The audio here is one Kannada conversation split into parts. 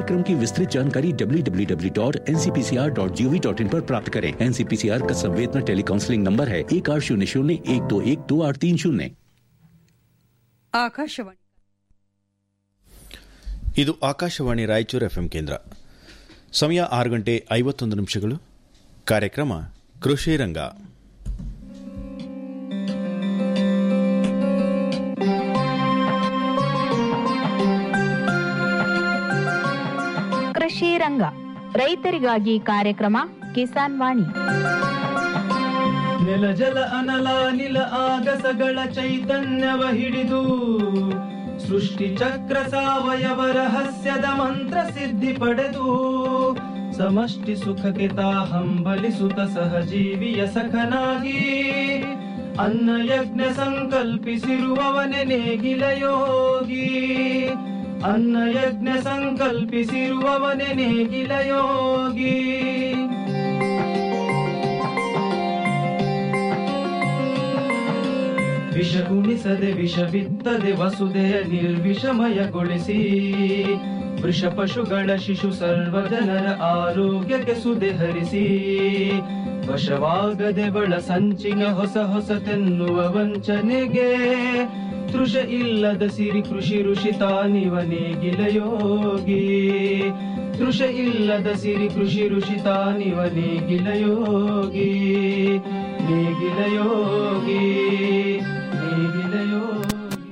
कार्यक्रम की विस्तृत जानकारी www.ncpcr.gov.in पर प्राप्त करें एनसीपीसीआर का संवेदना टेली काउंसलिंग नंबर है एक आठ शून्य शून्य एक दो एक दो आठ तीन शून्य ಆಕಾಶವಾಣಿ ಇದು ಆಕಾಶವಾಣಿ ರಾಯಚೂರು ಎಫ್ಎಂ ಕೇಂದ್ರ ಸಮಯ ಆರು ಗಂಟೆ ಐವತ್ತೊಂದು ನಿಮಿಷಗಳು ಕಾರ್ಯಕ್ರಮ ಕೃಷಿ ರಂಗ ಕೃಷಿ ರಂಗ ರೈತರಿಗಾಗಿ ಕಾರ್ಯಕ್ರಮ ಕಿಸಾನ್ ವಾಣಿ ನೆಲ ಜಲ ಅನಲ ನಿಲ ಆಗಸಗಳ ಚೈತನ್ಯವ ಹಿಡಿದು ಸೃಷ್ಟಿ ಚಕ್ರ ಸಾವಯವ ರಹಸ್ಯದ ಮಂತ್ರ ಸಿದ್ಧಿ ಪಡೆದು ಸಮಷ್ಟಿ ಸುಖಕ್ಕೆ ತಾ ಹಂಬಲಿಸುತ್ತ ಸಹಜೀವಿಯ ಸಖನಾಗಿ ಅನ್ನ ಯಜ್ಞ ಸಂಕಲ್ಪಿಸಿರುವವನೆ ನೇಗಿಲ ಯೋಗಿ ಅನ್ನ ಯಜ್ಞ ಸಂಕಲ್ಪಿಸಿರುವವನೆ ನೇಗಿಲ ಯೋಗಿ ವಿಷ ಉಣಿಸದೆ ವಿಷ ಬಿತ್ತದೆ ವಸುದೆಯ ನಿರ್ವಿಷಮಯಗೊಳಿಸಿ ವೃಷ ಪಶುಗಳ ಶಿಶು ಸರ್ವ ಜನರ ಆರೋಗ್ಯಕ್ಕೆ ಸುದೆ ಹರಿಸಿ ವಶವಾಗದೆ ಬಳ ಸಂಚಿನ ಹೊಸ ಹೊಸತೆನ್ನುವ ವಂಚನೆಗೆ ತೃಷ ಇಲ್ಲದ ಸಿರಿ ಕೃಷಿ ಋಷಿ ತಾನಿವ ನೇಗಿಲ ಯೋಗಿ ತೃಷ ಇಲ್ಲದ ಸಿರಿ ಕೃಷಿ ಋಷಿ ತಾನಿವ ನೇಗಿಲ ಯೋಗಿ ನೇಗಿಲ ಯೋಗಿ ನೇಗಿಲ ಯೋಗಿ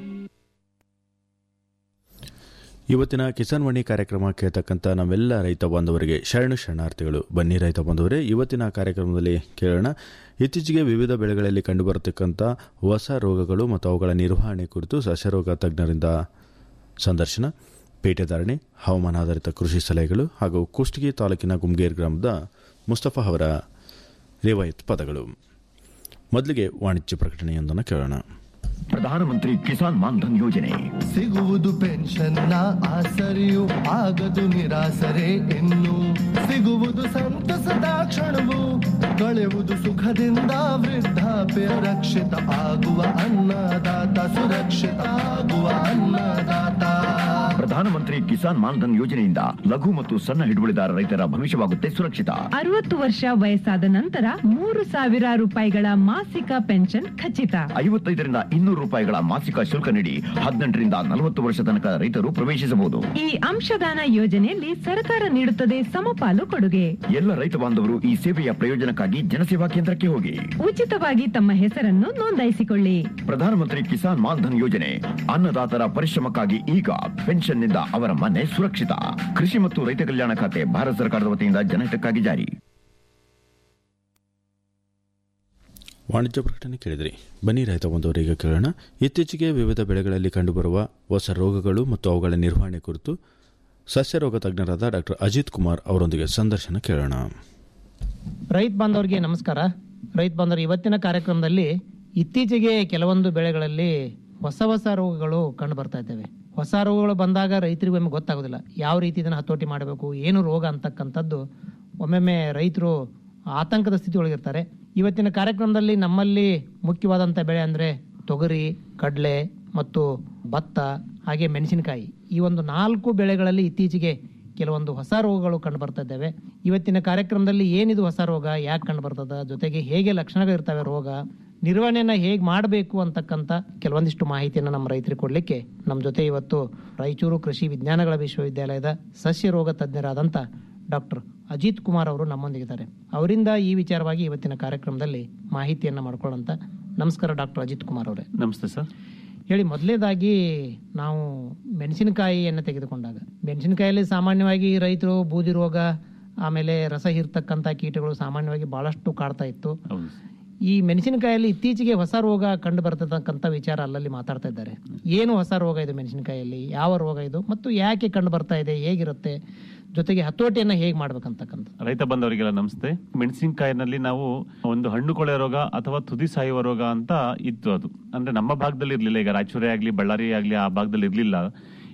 ಇವತ್ತಿನ ಕಿಸಾನ್ ವಾಣಿ ಕಾರ್ಯಕ್ರಮ ಕೇಳ್ತಕ್ಕಂಥ ನಮ್ಮೆಲ್ಲ ರೈತ ಬಾಂಧವರಿಗೆ ಶರಣು ಶರಣಾರ್ಥಿಗಳು ಬನ್ನಿ ರೈತ ಬಾಂಧವರೇ ಇವತ್ತಿನ ಕಾರ್ಯಕ್ರಮದಲ್ಲಿ ಕೇಳೋಣ ಇತ್ತೀಚೆಗೆ ವಿವಿಧ ಬೆಳೆಗಳಲ್ಲಿ ಕಂಡುಬರತಕ್ಕಂಥ ಹೊಸ ರೋಗಗಳು ಮತ್ತು ಅವುಗಳ ನಿರ್ವಹಣೆ ಕುರಿತು ಸಸ್ಯರೋಗ ತಜ್ಞರಿಂದ ಸಂದರ್ಶನ ಪೇಟೆದಾರಣೆ ಹವಾಮಾನಾಧಾರಿತ ಕೃಷಿ ಸಲಹೆಗಳು ಹಾಗೂ ಕುಷ್ಟಗಿ ತಾಲೂಕಿನ ಗುಮ್ಗೇರ್ ಗ್ರಾಮದ ಮುಸ್ತಫಾ ಅವರ ರಿವಾಯತ್ ಪದಗಳು ಮೊದಲಿಗೆ ವಾಣಿಜ್ಯ ಪ್ರಕಟಣೆಯೊಂದನ್ನು ಕೇಳೋಣ ಪ್ರಧಾನಮಂತ್ರಿ ಕಿಸಾನ್ ಮಾನ್ಧನ್ ಯೋಜನೆ ಸಿಗುವುದು ಪೆನ್ಷನ್ನ ಆಸರೆಯು ಆಗದು ನಿರಾಸರೆ ಇನ್ನು ಸಿಗುವುದು ಸಂತಸದ ಕ್ಷಣವು ಕಳೆಯುವುದು ಸುಖದಿಂದ ವೃದ್ಧಾಪ್ಯ ರಕ್ಷಿತ ಆಗುವ ಅನ್ನದಾತ ಸುರಕ್ಷಿತ ಆಗುವ ಅನ್ನದಾತ ಪ್ರಧಾನಮಂತ್ರಿ ಕಿಸಾನ್ ಮಾನ್ಧನ್ ಯೋಜನೆಯಿಂದ ಲಘು ಮತ್ತು ಸಣ್ಣ ಹಿಡುವಳಿದಾರ ರೈತರ ಭವಿಷ್ಯವಾಗುತ್ತೆ ಸುರಕ್ಷಿತ ಅರವತ್ತು ವರ್ಷ ವಯಸ್ಸಾದ ನಂತರ ಮೂರು ಸಾವಿರ ರೂಪಾಯಿಗಳ ಮಾಸಿಕ ಪೆನ್ಷನ್ ಖಚಿತ ಐವತ್ತೈದರಿಂದ ಇನ್ನೂರು ರೂಪಾಯಿಗಳ ಮಾಸಿಕ ಶುಲ್ಕ ನೀಡಿ ಹದಿನೆಂಟರಿಂದ ನಲವತ್ತು ವರ್ಷ ತನಕ ರೈತರು ಪ್ರವೇಶಿಸಬಹುದು ಈ ಅಂಶದಾನ ಯೋಜನೆಯಲ್ಲಿ ಸರ್ಕಾರ ನೀಡುತ್ತದೆ ಸಮಪಾಲು ಕೊಡುಗೆ ಎಲ್ಲ ರೈತ ಬಾಂಧವರು ಈ ಸೇವೆಯ ಪ್ರಯೋಜನಕ್ಕಾಗಿ ಜನಸೇವಾ ಕೇಂದ್ರಕ್ಕೆ ಹೋಗಿ ಉಚಿತವಾಗಿ ತಮ್ಮ ಹೆಸರನ್ನು ನೋಂದಾಯಿಸಿಕೊಳ್ಳಿ ಪ್ರಧಾನಮಂತ್ರಿ ಕಿಸಾನ್ ಮಾನ್ಧನ್ ಯೋಜನೆ ಅನ್ನದಾತರ ಪರಿಶ್ರಮಕ್ಕಾಗಿ ಈಗ ಪೆನ್ಷನ್ನಿಂದ ಅವರ ಮನೆ ಸುರಕ್ಷಿತ ಕೃಷಿ ಮತ್ತು ರೈತ ಕಲ್ಯಾಣ ಖಾತೆ ಭಾರತ ಸರ್ಕಾರದ ವತಿಯಿಂದ ಜನಹಿತಕ್ಕಾಗಿ ಜಾರಿ ವಾಣಿಜ್ಯ ಪ್ರಕಟಣೆ ಕೇಳಿದ್ರಿ ಬನ್ನಿ ರೈತ ಬಂದವರಿಗೆ ಕೇಳೋಣ ಇತ್ತೀಚೆಗೆ ವಿವಿಧ ಬೆಳೆಗಳಲ್ಲಿ ಕಂಡುಬರುವ ಹೊಸ ರೋಗಗಳು ಮತ್ತು ಅವುಗಳ ನಿರ್ವಹಣೆ ಕುರಿತು ಸಸ್ಯರೋಗ ತಜ್ಞರಾದ ಡಾಕ್ಟರ್ ಅಜಿತ್ ಕುಮಾರ್ ಅವರೊಂದಿಗೆ ಸಂದರ್ಶನ ಕೇಳೋಣ ರೈತ ಬಾಂಧವರಿಗೆ ನಮಸ್ಕಾರ ರೈತ ಬಾಂಧವರು ಇವತ್ತಿನ ಕಾರ್ಯಕ್ರಮದಲ್ಲಿ ಇತ್ತೀಚೆಗೆ ಕೆಲವೊಂದು ಬೆಳೆಗಳಲ್ಲಿ ಹೊಸ ಹೊಸ ರೋಗಗಳು ಕಂಡು ಬರ್ತಾ ಇದ್ದಾವೆ ಹೊಸ ರೋಗಗಳು ಬಂದಾಗ ರೈತರಿಗೆ ಒಮ್ಮೆ ಗೊತ್ತಾಗೋದಿಲ್ಲ ಯಾವ ರೀತಿ ಇದನ್ನು ಹತೋಟಿ ಮಾಡಬೇಕು ಏನು ರೋಗ ಅಂತಕ್ಕಂಥದ್ದು ಒಮ್ಮೊಮ್ಮೆ ರೈತರು ಆತಂಕದ ಸ್ಥಿತಿ ಒಳಗಿರ್ತಾರೆ ಇವತ್ತಿನ ಕಾರ್ಯಕ್ರಮದಲ್ಲಿ ನಮ್ಮಲ್ಲಿ ಮುಖ್ಯವಾದಂಥ ಬೆಳೆ ಅಂದರೆ ತೊಗರಿ ಕಡಲೆ ಮತ್ತು ಭತ್ತ ಹಾಗೆ ಮೆಣಸಿನಕಾಯಿ ಈ ಒಂದು ನಾಲ್ಕು ಬೆಳೆಗಳಲ್ಲಿ ಇತ್ತೀಚೆಗೆ ಕೆಲವೊಂದು ಹೊಸ ರೋಗಗಳು ಕಂಡು ಬರ್ತಾ ಇದ್ದಾವೆ ಇವತ್ತಿನ ಕಾರ್ಯಕ್ರಮದಲ್ಲಿ ಏನಿದು ಹೊಸ ರೋಗ ಯಾಕೆ ಕಂಡು ಬರ್ತದ ಜೊತೆಗೆ ಹೇಗೆ ಲಕ್ಷಣಗಳಿರ್ತವೆ ರೋಗ ನಿರ್ವಹಣೆಯನ್ನ ಹೇಗೆ ಮಾಡಬೇಕು ಅಂತಕ್ಕಂಥ ಕೆಲವೊಂದಿಷ್ಟು ಮಾಹಿತಿಯನ್ನು ನಮ್ಮ ರೈತರಿಗೆ ಕೊಡಲಿಕ್ಕೆ ನಮ್ಮ ಜೊತೆ ಇವತ್ತು ರಾಯಚೂರು ಕೃಷಿ ವಿಜ್ಞಾನಗಳ ವಿಶ್ವವಿದ್ಯಾಲಯದ ಸಸ್ಯ ರೋಗ ತಜ್ಞರಾದಂಥ ಡಾಕ್ಟರ್ ಅಜಿತ್ ಕುಮಾರ್ ಅವರು ನಮ್ಮೊಂದಿಗಿದ್ದಾರೆ ಅವರಿಂದ ಈ ವಿಚಾರವಾಗಿ ಇವತ್ತಿನ ಕಾರ್ಯಕ್ರಮದಲ್ಲಿ ಮಾಹಿತಿಯನ್ನು ಮಾಡ್ಕೊಳ್ಳೋಂಥ ನಮಸ್ಕಾರ ಡಾಕ್ಟರ್ ಅಜಿತ್ ಕುಮಾರ್ ಅವರೇ ನಮಸ್ತೆ ಸರ್ ಹೇಳಿ ಮೊದಲನೇದಾಗಿ ನಾವು ಮೆಣಸಿನಕಾಯಿಯನ್ನು ತೆಗೆದುಕೊಂಡಾಗ ಮೆಣಸಿನಕಾಯಲ್ಲಿ ಸಾಮಾನ್ಯವಾಗಿ ರೈತರು ಬೂದಿ ರೋಗ ಆಮೇಲೆ ರಸ ಹೀರ್ತಕ್ಕಂಥ ಕೀಟಗಳು ಸಾಮಾನ್ಯವಾಗಿ ಬಹಳಷ್ಟು ಕಾಡ್ತಾ ಇತ್ತು ಹೌದು ಈ ಮೆಣಸಿನಕಾಯಲ್ಲಿ ಇತ್ತೀಚೆಗೆ ಹೊಸ ರೋಗ ಕಂಡು ಬರ್ತಕ್ಕಂಥ ವಿಚಾರ ಅಲ್ಲಲ್ಲಿ ಮಾತಾಡ್ತಾ ಇದ್ದಾರೆ ಏನು ಹೊಸ ರೋಗ ಇದು ಮೆಣಸಿನಕಾಯಲ್ಲಿ ಯಾವ ರೋಗ ಇದು ಮತ್ತು ಯಾಕೆ ಕಂಡು ಬರ್ತಾ ಇದೆ ಹೇಗಿರುತ್ತೆ ಜೊತೆಗೆ ಹತೋಟಿಯನ್ನ ಹೇಗೆ ಮಾಡ್ಬೇಕಂತಕ್ಕಂಥ ರೈತ ಬಂದವರಿಗೆಲ್ಲ ನಮಸ್ತೆ ಮೆಣಸಿನಕಾಯಿನಲ್ಲಿ ನಾವು ಒಂದು ಹಣ್ಣು ಕೊಳೆ ರೋಗ ಅಥವಾ ತುದಿ ಸಾಯುವ ರೋಗ ಅಂತ ಇತ್ತು ಅದು ಅಂದ್ರೆ ನಮ್ಮ ಭಾಗದಲ್ಲಿ ಇರ್ಲಿಲ್ಲ ಈಗ ರಾಯಚೂರೇ ಆಗ್ಲಿ ಬಳ್ಳಾರಿ ಆಗ್ಲಿ ಆ ಭಾಗದಲ್ಲಿ ಇರ್ಲಿಲ್ಲ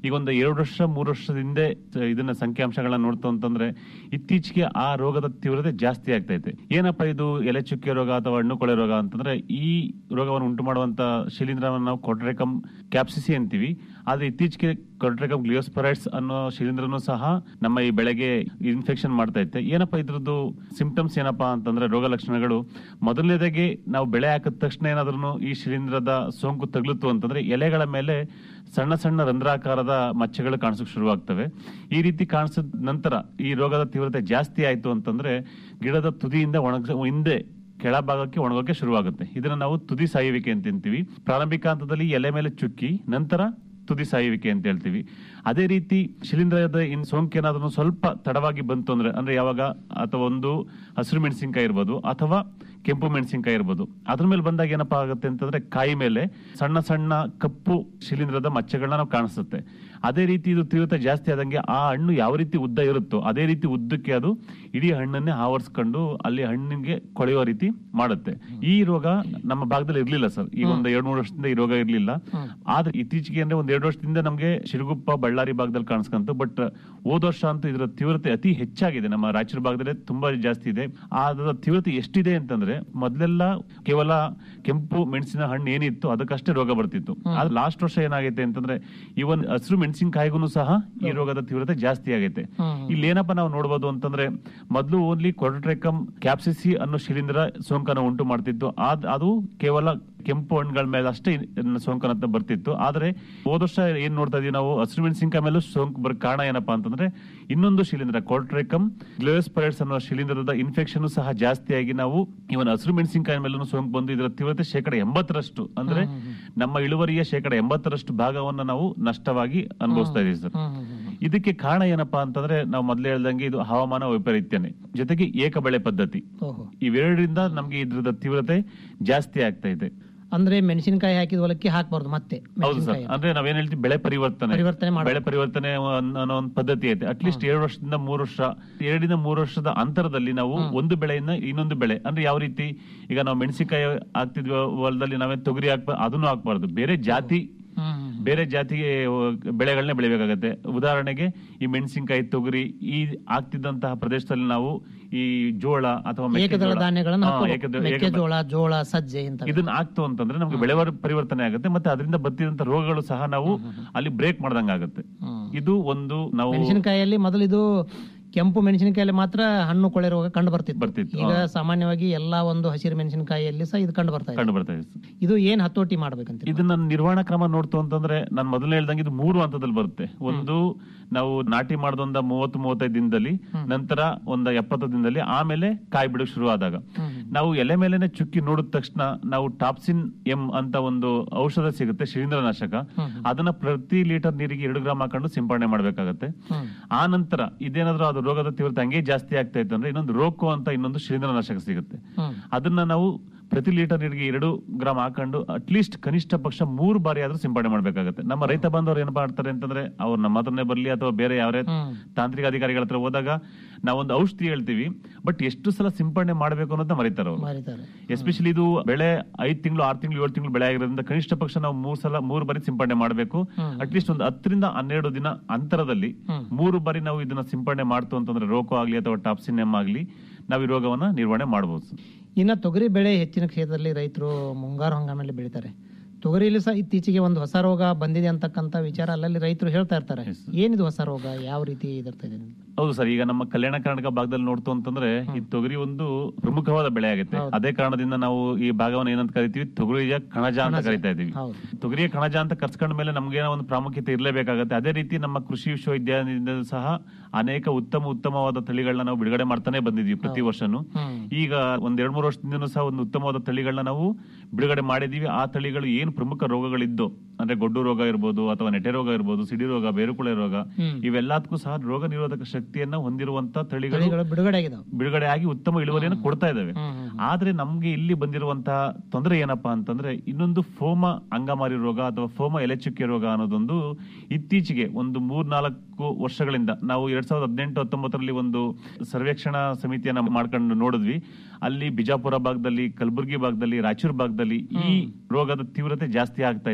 ಈಗ ಒಂದು ಎರಡು ವರ್ಷ ಮೂರು ವರ್ಷದ ಹಿಂದೆ ಇದನ್ನ ಸಂಖ್ಯಾಂಶಗಳನ್ನ ನೋಡ್ತು ಅಂತಂದ್ರೆ ಇತ್ತೀಚೆಗೆ ಆ ರೋಗದ ತೀವ್ರತೆ ಜಾಸ್ತಿ ಆಗ್ತೈತೆ ಏನಪ್ಪಾ ಇದು ಎಲೆ ಚುಕ್ಕೆ ರೋಗ ಅಥವಾ ಹಣ್ಣು ಕೊಳೆ ರೋಗ ಅಂತಂದ್ರೆ ಈ ರೋಗವನ್ನು ಉಂಟು ಮಾಡುವಂತ ಶಿಲೀಂಧ್ರವನ್ನು ನಾವು ಕೊಟ್ರೆಕಮ್ ಕ್ಯಾಪ್ಸಿಸಿ ಅಂತೀವಿ ಆದ್ರೆ ಇತ್ತೀಚೆಗೆ ಕೊಟ್ರೆಕಮ್ ಗ್ಲಿಯೋಸ್ಪರೈಡ್ಸ್ ಅನ್ನೋ ಶಿಲೀಂಧ್ರನು ಸಹ ನಮ್ಮ ಈ ಬೆಳೆಗೆ ಇನ್ಫೆಕ್ಷನ್ ಮಾಡ್ತಾ ಇತ್ತೆ ಏನಪ್ಪಾ ಇದ್ರದ್ದು ಸಿಂಪ್ಟಮ್ಸ್ ಏನಪ್ಪಾ ಅಂತಂದ್ರೆ ರೋಗ ಲಕ್ಷಣಗಳು ಮೊದಲನೇದಾಗಿ ನಾವು ಬೆಳೆ ಹಾಕಿದ ತಕ್ಷಣ ಏನಾದ್ರೂ ಈ ಶಿಲೀಂಧ್ರದ ಸೋಂಕು ತಗುಲಿತು ಅಂತಂದ್ರೆ ಎಲೆಗಳ ಮೇಲೆ ಸಣ್ಣ ಸಣ್ಣ ರಂಧ್ರಾಕಾರದ ಮಚ್ಚೆಗಳು ಕಾಣಿಸಕ್ ಶುರುವಾಗ್ತವೆ ಈ ರೀತಿ ಕಾಣಿಸಿದ ನಂತರ ಈ ರೋಗದ ತೀವ್ರತೆ ಜಾಸ್ತಿ ಆಯ್ತು ಅಂತಂದ್ರೆ ಗಿಡದ ತುದಿಯಿಂದ ಒಣಗ ಹಿಂದೆ ಕೆಳಭಾಗಕ್ಕೆ ಒಣಗೋಕೆ ಶುರುವಾಗುತ್ತೆ ಇದನ್ನ ನಾವು ತುದಿ ಸಾಯುವಿಕೆ ಅಂತ ಅಂತೀವಿ ಪ್ರಾರಂಭಿಕ ಹಂತದಲ್ಲಿ ಎಲೆ ಮೇಲೆ ಚುಕ್ಕಿ ನಂತರ ತುದಿ ಸಾಯುವಿಕೆ ಅಂತ ಹೇಳ್ತೀವಿ ಅದೇ ರೀತಿ ಶಿಲೀಂಧ್ರದ ಇನ್ ಸೋಂಕು ಏನಾದ್ರೂ ಸ್ವಲ್ಪ ತಡವಾಗಿ ಬಂತು ಅಂದ್ರೆ ಅಂದ್ರೆ ಯಾವಾಗ ಅಥವಾ ಒಂದು ಹಸಿರು ಮೆಣಸಿನಕಾಯಿ ಇರ್ಬೋದು ಅಥವಾ ಕೆಂಪು ಮೆಣಸಿನಕಾಯಿ ಇರ್ಬೋದು ಅದ್ರ ಮೇಲೆ ಬಂದಾಗ ಏನಪ್ಪಾ ಆಗುತ್ತೆ ಅಂತಂದ್ರೆ ಕಾಯಿ ಮೇಲೆ ಸಣ್ಣ ಸಣ್ಣ ಕಪ್ಪು ಶಿಲೀಂಧ್ರದ ಮಚ್ಚೆಗಳನ್ನ ನಾವು ಕಾಣಿಸುತ್ತೆ ಅದೇ ರೀತಿ ಇದು ತೀವ್ರತೆ ಜಾಸ್ತಿ ಆದಂಗೆ ಆ ಹಣ್ಣು ಯಾವ ರೀತಿ ಉದ್ದ ಇರುತ್ತೋ ಅದೇ ರೀತಿ ಉದ್ದಕ್ಕೆ ಅದು ಇಡೀ ಹಣ್ಣನ್ನೇ ಆವರಿಸ್ಕೊಂಡು ಅಲ್ಲಿ ಹಣ್ಣಿಗೆ ಕೊಳೆಯುವ ರೀತಿ ಮಾಡುತ್ತೆ ಈ ರೋಗ ನಮ್ಮ ಭಾಗದಲ್ಲಿ ಇರ್ಲಿಲ್ಲ ಸರ್ ಈಗ ಒಂದು ಎರಡ್ ಮೂರು ವರ್ಷದಿಂದ ಈ ರೋಗ ಇರ್ಲಿಲ್ಲ ಆದ್ರೆ ಇತ್ತೀಚೆಗೆ ಅಂದ್ರೆ ಒಂದ್ ಎರಡು ವರ್ಷದಿಂದ ನಮಗೆ ಶಿರುಗುಪ್ಪ ಬಳ್ಳಾರಿ ಭಾಗದಲ್ಲಿ ಕಾಣಿಸ್ಕಂತು ಬಟ್ ಹೋದ ವರ್ಷ ಅಂತೂ ಇದರ ತೀವ್ರತೆ ಅತಿ ಹೆಚ್ಚಾಗಿದೆ ನಮ್ಮ ರಾಯಚೂರು ಭಾಗದಲ್ಲಿ ತುಂಬಾ ಜಾಸ್ತಿ ಇದೆ ಅದರ ತೀವ್ರತೆ ಎಷ್ಟಿದೆ ಅಂತಂದ್ರೆ ಮೊದಲೆಲ್ಲ ಕೇವಲ ಕೆಂಪು ಮೆಣಸಿನ ಹಣ್ಣು ಏನಿತ್ತು ಅದಕ್ಕಷ್ಟೇ ರೋಗ ಬರ್ತಿತ್ತು ಆದ್ರೆ ಲಾಸ್ಟ್ ವರ್ಷ ಏನಾಗೈತೆ ಅಂತಂದ್ರೆ ಇವನ್ ಹಸಿರು ಮೆಣಸಿನಕಾಯಿಗೂ ಸಹ ಈ ರೋಗದ ತೀವ್ರತೆ ಜಾಸ್ತಿ ಆಗೈತೆ ಇಲ್ಲಿ ಏನಪ್ಪ ನಾವು ನೋಡಬಹುದು ಅಂತಂದ್ರೆ ಮೊದಲು ಓನ್ಲಿ ಕೊರಟ್ರೆಕಮ್ ಕ್ಯಾಪ್ಸಿಸಿ ಅನ್ನೋ ಶಿಲೀಂಧ್ರ ಸೋಂಕನ ಉಂಟು ಮಾಡ್ತಿತ್ತು ಆದ್- ಅದು ಕೇವಲ ಕೆಂಪು ಹಣ್ಣುಗಳ ಮೇಲೆ ಅಷ್ಟೇ ಇನ್- ಸೋಂಕನಂತ ಬರ್ತಿತ್ತು ಆದ್ರೆ ಹೋದ ವರ್ಷ ಏನ್ ನೋಡ್ತಾ ಇದೀವಿ ನಾವು ಹಸಿರು ಮೆಣಸಿನಕಾಯಿ ಮೇಲೂ ಸೋಂಕು ಬರ ಕಾರಣ ಏನಪ್ಪಾ ಅಂತಂದ್ರೆ ಇನ್ನೊಂದು ಶಿಲೀಂಧ್ರ ಕೊರ್ಟ್ರೆಕಮ್ ಗ್ಲೋಸ್ಪೈಡ್ಸ್ ಅನ್ನೋ ಶಿಲೀಂಧ್ರದ ಇನ್ಫೆಕ್ಷನ್ ಸಹ ಜಾಸ್ತಿಯಾಗಿ ನಾವು ಇವನ್ ಹಸಿರು ಮೆಣಸಿನಕಾಯಿ ಮೇಲೂ ಸೋಂಕು ಬಂದು ಇದರ ತೀವ್ರತೆ ಶೇಕಡ ಎಂಬತ್ತರಷ್ಟು ಅಂದ್ರೆ ನಮ್ಮ ಇಳುವರಿಯ ಶೇಕಡ ಎಂಬತ್ತರಷ್ಟು ಭಾಗವನ್ನ ನಾವು ನಷ್ಟವಾಗಿ ಅನುಭವಿಸ್ತಾ ಇದೀವಿ ಸರ್ ಇದಕ್ಕೆ ಕಾರಣ ಏನಪ್ಪಾ ಅಂತಂದ್ರೆ ನಾವು ಮೊದಲೇ ಹೇಳ್ದಂಗೆ ಇದು ಹವಾಮಾನ ವೈಪರೀತ್ಯನೇ ಜೊತೆಗೆ ಏಕ ಬೆಳೆ ಪದ್ಧತಿ ಓಹೋ ಇವೆರಡರಿಂದ ನಮ್ಗೆ ಇದ್ರದ ತೀವ್ರತೆ ಜಾಸ್ತಿ ಆಗ್ತಾ ಇದೆ ಅಂದ್ರೆ ಮೆಣಸಿನಕಾಯಿ ಹಾಕಿದ ಹೊಲಕ್ಕೆ ಹಾಕ್ಬಾರ್ದು ಮತ್ತೆ ಹೌದು ಸರ್ ಮೆಣಸಿನಕಾಯಿ ಅಂದ್ರೆ ನಾವೇನ್ ಹೇಳ್ತೀವಿ ಬೆಳೆ ಪರಿವರ್ತನೆ ಪರಿವರ್ತನೆ ಮಾಡ್ಬೇಕು. ಬೆಳೆ ಪರಿವರ್ತನೆ ಅನ್- ಅನ್ನೋ ಒಂದು ಪದ್ಧತಿ ಐತೆ ಅಟ್ಲೀಸ್ಟ್ ಎರಡು ವರ್ಷದಿಂದ ಮೂರು ವರ್ಷ ಎರಡರಿಂದ ಮೂರು ವರ್ಷದ ಅಂತರದಲ್ಲಿ ನಾವು ಒಂದು ಬೆಳೆಯಿಂದ ಇನ್ನೊಂದು ಬೆಳೆ ಅಂದ್ರೆ ಯಾವ ರೀತಿ ಈಗ ನಾವು ಮೆಣಸಿನಕಾಯಿ ಹಾಕ್ತಿದ್ವಿ ಹೊಲದಲ್ಲಿ ನಾವೇ ತೊಗರಿ ಹಾಕ್ಬ ಅದನ್ನು ಹಾಕ್ಬಾರ್ದು ಬೇರೆ ಜಾತಿ ಬೇರೆ ಜಾತಿಗೆ ಬೆಳೆಗಳನ್ನೇ ಬೆಳಿಬೇಕಾಗತ್ತೆ ಉದಾಹರಣೆಗೆ ಈ ಮೆಣಸಿನಕಾಯಿ ತೊಗರಿ ಈ ಆಗ್ತಿದ್ದಂತಹ ಪ್ರದೇಶದಲ್ಲಿ ನಾವು ಈ ಜೋಳ ಅಥವಾ ಏಕದಳ ಮೆಕ್ಕೆಜೋಳ ಧಾನ್ಯಗಳನ್ನು ಹಾ, ಹಾಕ್ಕೋಬೇಕು. ಏಕದಳ- ಏಕದಳ- ಮೆಕ್ಕೆಜೋಳ ಜೋಳ ಸಜ್ಜೆ ಇಂತ ಇದನ್ನ ಆಗ್ತು ಅಂತಂದ್ರೆ ನಮ್ಗೆ ಬೆಳೆ ವರ್- ಪರಿವರ್ತನೆ ಆಗುತ್ತೆ ಮತ್ತೆ ಅದರಿಂದ ಬರ್ತಿದಂತ ರೋಗಗಳು ಸಹ ನಾವು ಅಲ್ಲಿ ಬ್ರೇಕ್ ಮಾಡ್ದಂಗ ಆಗುತ್ತೆ ಇದು ಒಂದು ನಾವು ಮೆಣಸಿನಕಾಯಿಯಲ್ಲಿ ಮೊದಲು ಇದು ಕೆಂಪು ಮೆಣಸಿನಕಾಯಲ್ಲಿ ಮಾತ್ರ ಹಣ್ಣು ಕೊಳೆ ರೋಗ ಕಂಡು ಬರ್ತಿತ್ತು ಬರ್ತಿತ್ತು, ಈಗ ಹಾ. ಸಾಮಾನ್ಯವಾಗಿ ಎಲ್ಲಾ ಒಂದು ಹಸಿರು ಮೆಣಸಿನಕಾಯಿಯಲ್ಲಿ ಸಹ ಇದು ಕಂಡು ಬರ್ತಾ ಇದೆ ಕಂಡು ಬರ್ತಾ ಇದೆ ಇದು ಏನ್ ಹತೋಟಿ ಮಾಡ್ಬೇಕಂತ ಇದನ್ನ ನಿರ್ವಹಣಾ ಕ್ರಮ ನೋಡ್ತು ಅಂತಂದ್ರೆ ನಾನು ಮೊದಲನೇ ಹೇಳ್ದಂಗೆ ಇದು ಮೂರು ಹಂತದಲ್ಲಿ ಬರುತ್ತೆ ಒಂದು ನಾವು ನಾಟಿ ಮಾಡಿದೊಂದ ಮೂವತ್ತು ಮೂವತ್ತೈದು ದಿನದಲ್ಲಿ ನಂತರ ಒಂದ ಎಪ್ಪತ್ತು ದಿನದಲ್ಲಿ ಆಮೇಲೆ ಕಾಯಿ ಬಿಡಕ್ ಶುರು ಆದಾಗ ನಾವು ಎಲೆ ಮೇಲೆನೆ ಚುಕ್ಕಿ ನೋಡಿದ ತಕ್ಷಣ ನಾವು ಟಾಪ್ಸಿನ್ ಎಂ ಅಂತ ಒಂದು ಔಷಧ ಸಿಗುತ್ತೆ ಶಿಲೀಂಧ್ರನಾಶಕ ಅದನ್ನ ಪ್ರತಿ ಲೀಟರ್ ನೀರಿಗೆ ಎರಡು ಗ್ರಾಮ್ ಹಾಕೊಂಡು ಸಿಂಪಡಣೆ ಮಾಡ್ಬೇಕಾಗತ್ತೆ ಆ ನಂತರ ಇದೇನಾದ್ರೂ ಅದು ರೋಗದ ತೀವ್ರತೆ ಹಂಗೆ ಜಾಸ್ತಿ ಆಗ್ತಾ ಇತ್ತು ಅಂದ್ರೆ ಇನ್ನೊಂದು ರೋಕೋ ಅಂತ ಇನ್ನೊಂದು ಶಿಲೀಂಧ್ರನಾಶಕ ಸಿಗುತ್ತೆ ಅದನ್ನ ನಾವು ಪ್ರತಿ ಲೀಟರ್ ನೀರಿಗೆ ಎರಡು ಗ್ರಾಮ್ ಹಾಕೊಂಡು ಅಟ್ಲೀಸ್ಟ್ ಕನಿಷ್ಠ ಪಕ್ಷ ಮೂರು ಬಾರಿ ಆದ್ರೂ ಸಿಂಪಡಣೆ ಮಾಡ್ಬೇಕಾಗುತ್ತೆ ನಮ್ಮ ರೈತ ಬಾಂಧವರು ಏನ್ ಮಾಡ್ತಾರೆ ಅಂತಂದ್ರೆ ಅವ್ರು ನಮ್ಮ ಹತ್ರನೇ ಬರ್ಲಿ ಅಥವಾ ಬೇರೆ ಯಾರೇ ತಾಂತ್ರಿಕ ಅಧಿಕಾರಿಗಳ ಹತ್ರ ಹೋದಾಗ ನಾವೊಂದು ಔಷಧಿ ಹೇಳ್ತೀವಿ ಬಟ್ ಎಷ್ಟು ಸಲ ಸಿಂಪಡಣೆ ಮಾಡ್ಬೇಕು ಅನ್ನೋದನ್ನ ಮರಿತಾರೆ ಅವರು ಮಾರಿದ್ದಾರೆ ಎಸ್ಪೆಷಲಿ ಇದು ಬೆಳೆ ಐದ್ ತಿಂಗಳು ಆರು ತಿಂಗಳು ಏಳು ತಿಂಗಳು ಬೆಳೆ ಆಗಿರೋದ್ರಿಂದ ಕನಿಷ್ಠ ಪಕ್ಷ ನಾವು ಮೂರ್ ಸಲ ಮೂರು ಬಾರಿ ಸಿಂಪಡಣೆ ಮಾಡಬೇಕು ಅಟ್ಲೀಸ್ಟ್ ಒಂದು ಹತ್ತರಿಂದ ಹನ್ನೆರಡು ದಿನ ಅಂತರದಲ್ಲಿ ಮೂರು ಬಾರಿ ನಾವು ಇದನ್ನ ಸಿಂಪಡಣೆ ಮಾಡ್ತು ಅಂತಂದ್ರೆ ರೋಕೋ ಆಗ್ಲಿ ಅಥವಾ ಟಾಪ್ಸಿನ್ ಎಮ್ ಆಗ್ಲಿ ನಾವು ಈ ರೋಗವನ್ನ ನಿರ್ವಹಣೆ ಮಾಡಬಹುದು ಇನ್ನ ತೊಗರಿ ಬೆಳೆ ಹೆಚ್ಚಿನ ಕ್ಷೇತ್ರದಲ್ಲಿ ರೈತರು ಮುಂಗಾರು ಹಂಗಾಮಲ್ಲಿ ಬೆಳಿತಾರೆ ತೊಗರಿಯಲ್ಲಿ ಸಹ ಇತ್ತೀಚೆಗೆ ಒಂದು ಹೊಸ ರೋಗ ಬಂದಿದೆ ಅಂತಕ್ಕಂತ ವಿಚಾರ ಅಲ್ಲಲ್ಲಿ ರೈತರು ಹೇಳ್ತಾ ಇರ್ತಾರೆ ಏನಿದು ಹೊಸ ರೋಗ ಯಾವ ರೀತಿ ಇದರ್ತಾ ಇದೆ ಹೌದು ಸರ್ ಈಗ ನಮ್ಮ ಕಲ್ಯಾಣ ಕರ್ನಾಟಕ ಭಾಗದಲ್ಲಿ ನೋಡ್ತು ಅಂತಂದ್ರೆ ಈ ತೊಗರಿ ಒಂದು ಪ್ರಮುಖವಾದ ಬೆಳೆ ಆಗುತ್ತೆ ಅದೇ ಕಾರಣದಿಂದ ನಾವು ಈ ಭಾಗವನ್ನು ಏನಂತ ಕರಿತೀವಿ ತೊಗರಿಯ ಕಣಜ ಅಂತ ಕರಿತಾ ಇದೀವಿ ಹೌದು ತೊಗರಿಯ ಕಣಜ ಅಂತ ಕರ್ಸ್ಕೊಂಡ ಮೇಲೆ ನಮ್ಗೆ ಏನೋ ಒಂದು ಪ್ರಾಮುಖ್ಯತೆ ಇರಲೇಬೇಕಾಗತ್ತೆ ಅದೇ ರೀತಿ ನಮ್ಮ ಕೃಷಿ ವಿಶ್ವವಿದ್ಯಾಲಯದಿಂದ ಸಹ ಅನೇಕ ಉತ್ತಮ ಉತ್ತಮವಾದ ತಳಿಗಳನ್ನ ನಾವು ಬಿಡುಗಡೆ ಮಾಡ್ತಾನೆ ಬಂದಿದ್ವಿ ಪ್ರತಿ ವರ್ಷನೂ ಈಗ ಒಂದ್ ಎರಡ್ ಮೂರು ವರ್ಷದಿಂದನೂ ಸಹ ಒಂದು ಉತ್ತಮವಾದ ತಳಿಗಳನ್ನ ನಾವು ಬಿಡುಗಡೆ ಮಾಡಿದೀವಿ ಆ ತಳಿಗಳು ಏನು ಪ್ರಮುಖ ರೋಗಗಳಿದ್ದು ಅಂದ್ರೆ ಗೊಡ್ಡು ರೋಗ ಇರ್ಬೋದು ಅಥವಾ ನೆಟೆ ರೋಗ ಇರ್ಬೋದು ಸಿಡಿ ರೋಗ ಬೇರುಕುಳೆ ರೋಗ ಇವೆಲ್ಲದಕ್ಕೂ ಸಹ ರೋಗ ನಿರೋಧಕ ಶಕ್ತಿಯನ್ನ ಹೊಂದಿರುವಂತ ತಳಿಗಳು ತಳಿಗಳು ಬಿಡುಗಡೆ ಆಗಿದಾವೆ ಬಿಡುಗಡೆ ಆಗಿ ಉತ್ತಮ ಇಳುವರಿಯನ್ನು ಕೊಡ್ತಾ ಇದಾವೆ ಆದ್ರೆ ನಮ್ಗೆ ಇಲ್ಲಿ ಬಂದಿರುವಂತಹ ತೊಂದರೆ ಏನಪ್ಪಾ ಅಂತಂದ್ರೆ ಇನ್ನೊಂದು ಫೋಮ ಅಂಗಮಾರಿ ರೋಗ ಅಥವಾ ಫೋಮ ಎಲೆಚುಕ್ಕೆ ರೋಗ ಅನ್ನೋದೊಂದು ಇತ್ತೀಚೆಗೆ ಒಂದು ಮೂರ್ ನಾಲ್ಕು ವರ್ಷಗಳಿಂದ ನಾವು ಎರಡ್ ಸಾವಿರದ ಹದಿನೆಂಟು ಹತ್ತೊಂಬತ್ತರಲ್ಲಿ ಒಂದು ಸರ್ವೇಕ್ಷಣಾ ಸಮಿತಿಯನ್ನ ಮಾಡ್ಕೊಂಡು ನೋಡಿದ್ವಿ ಅಲ್ಲಿ ಬಿಜಾಪುರ ಭಾಗದಲ್ಲಿ ಕಲಬುರಗಿ ಭಾಗದಲ್ಲಿ ರಾಯಚೂರು ಭಾಗದಲ್ಲಿ ಈ ರೋಗದ ತೀವ್ರತೆ ಜಾಸ್ತಿ ಆಗ್ತಾ ಇದೆ ವರ್ಷ ವರ್ಷ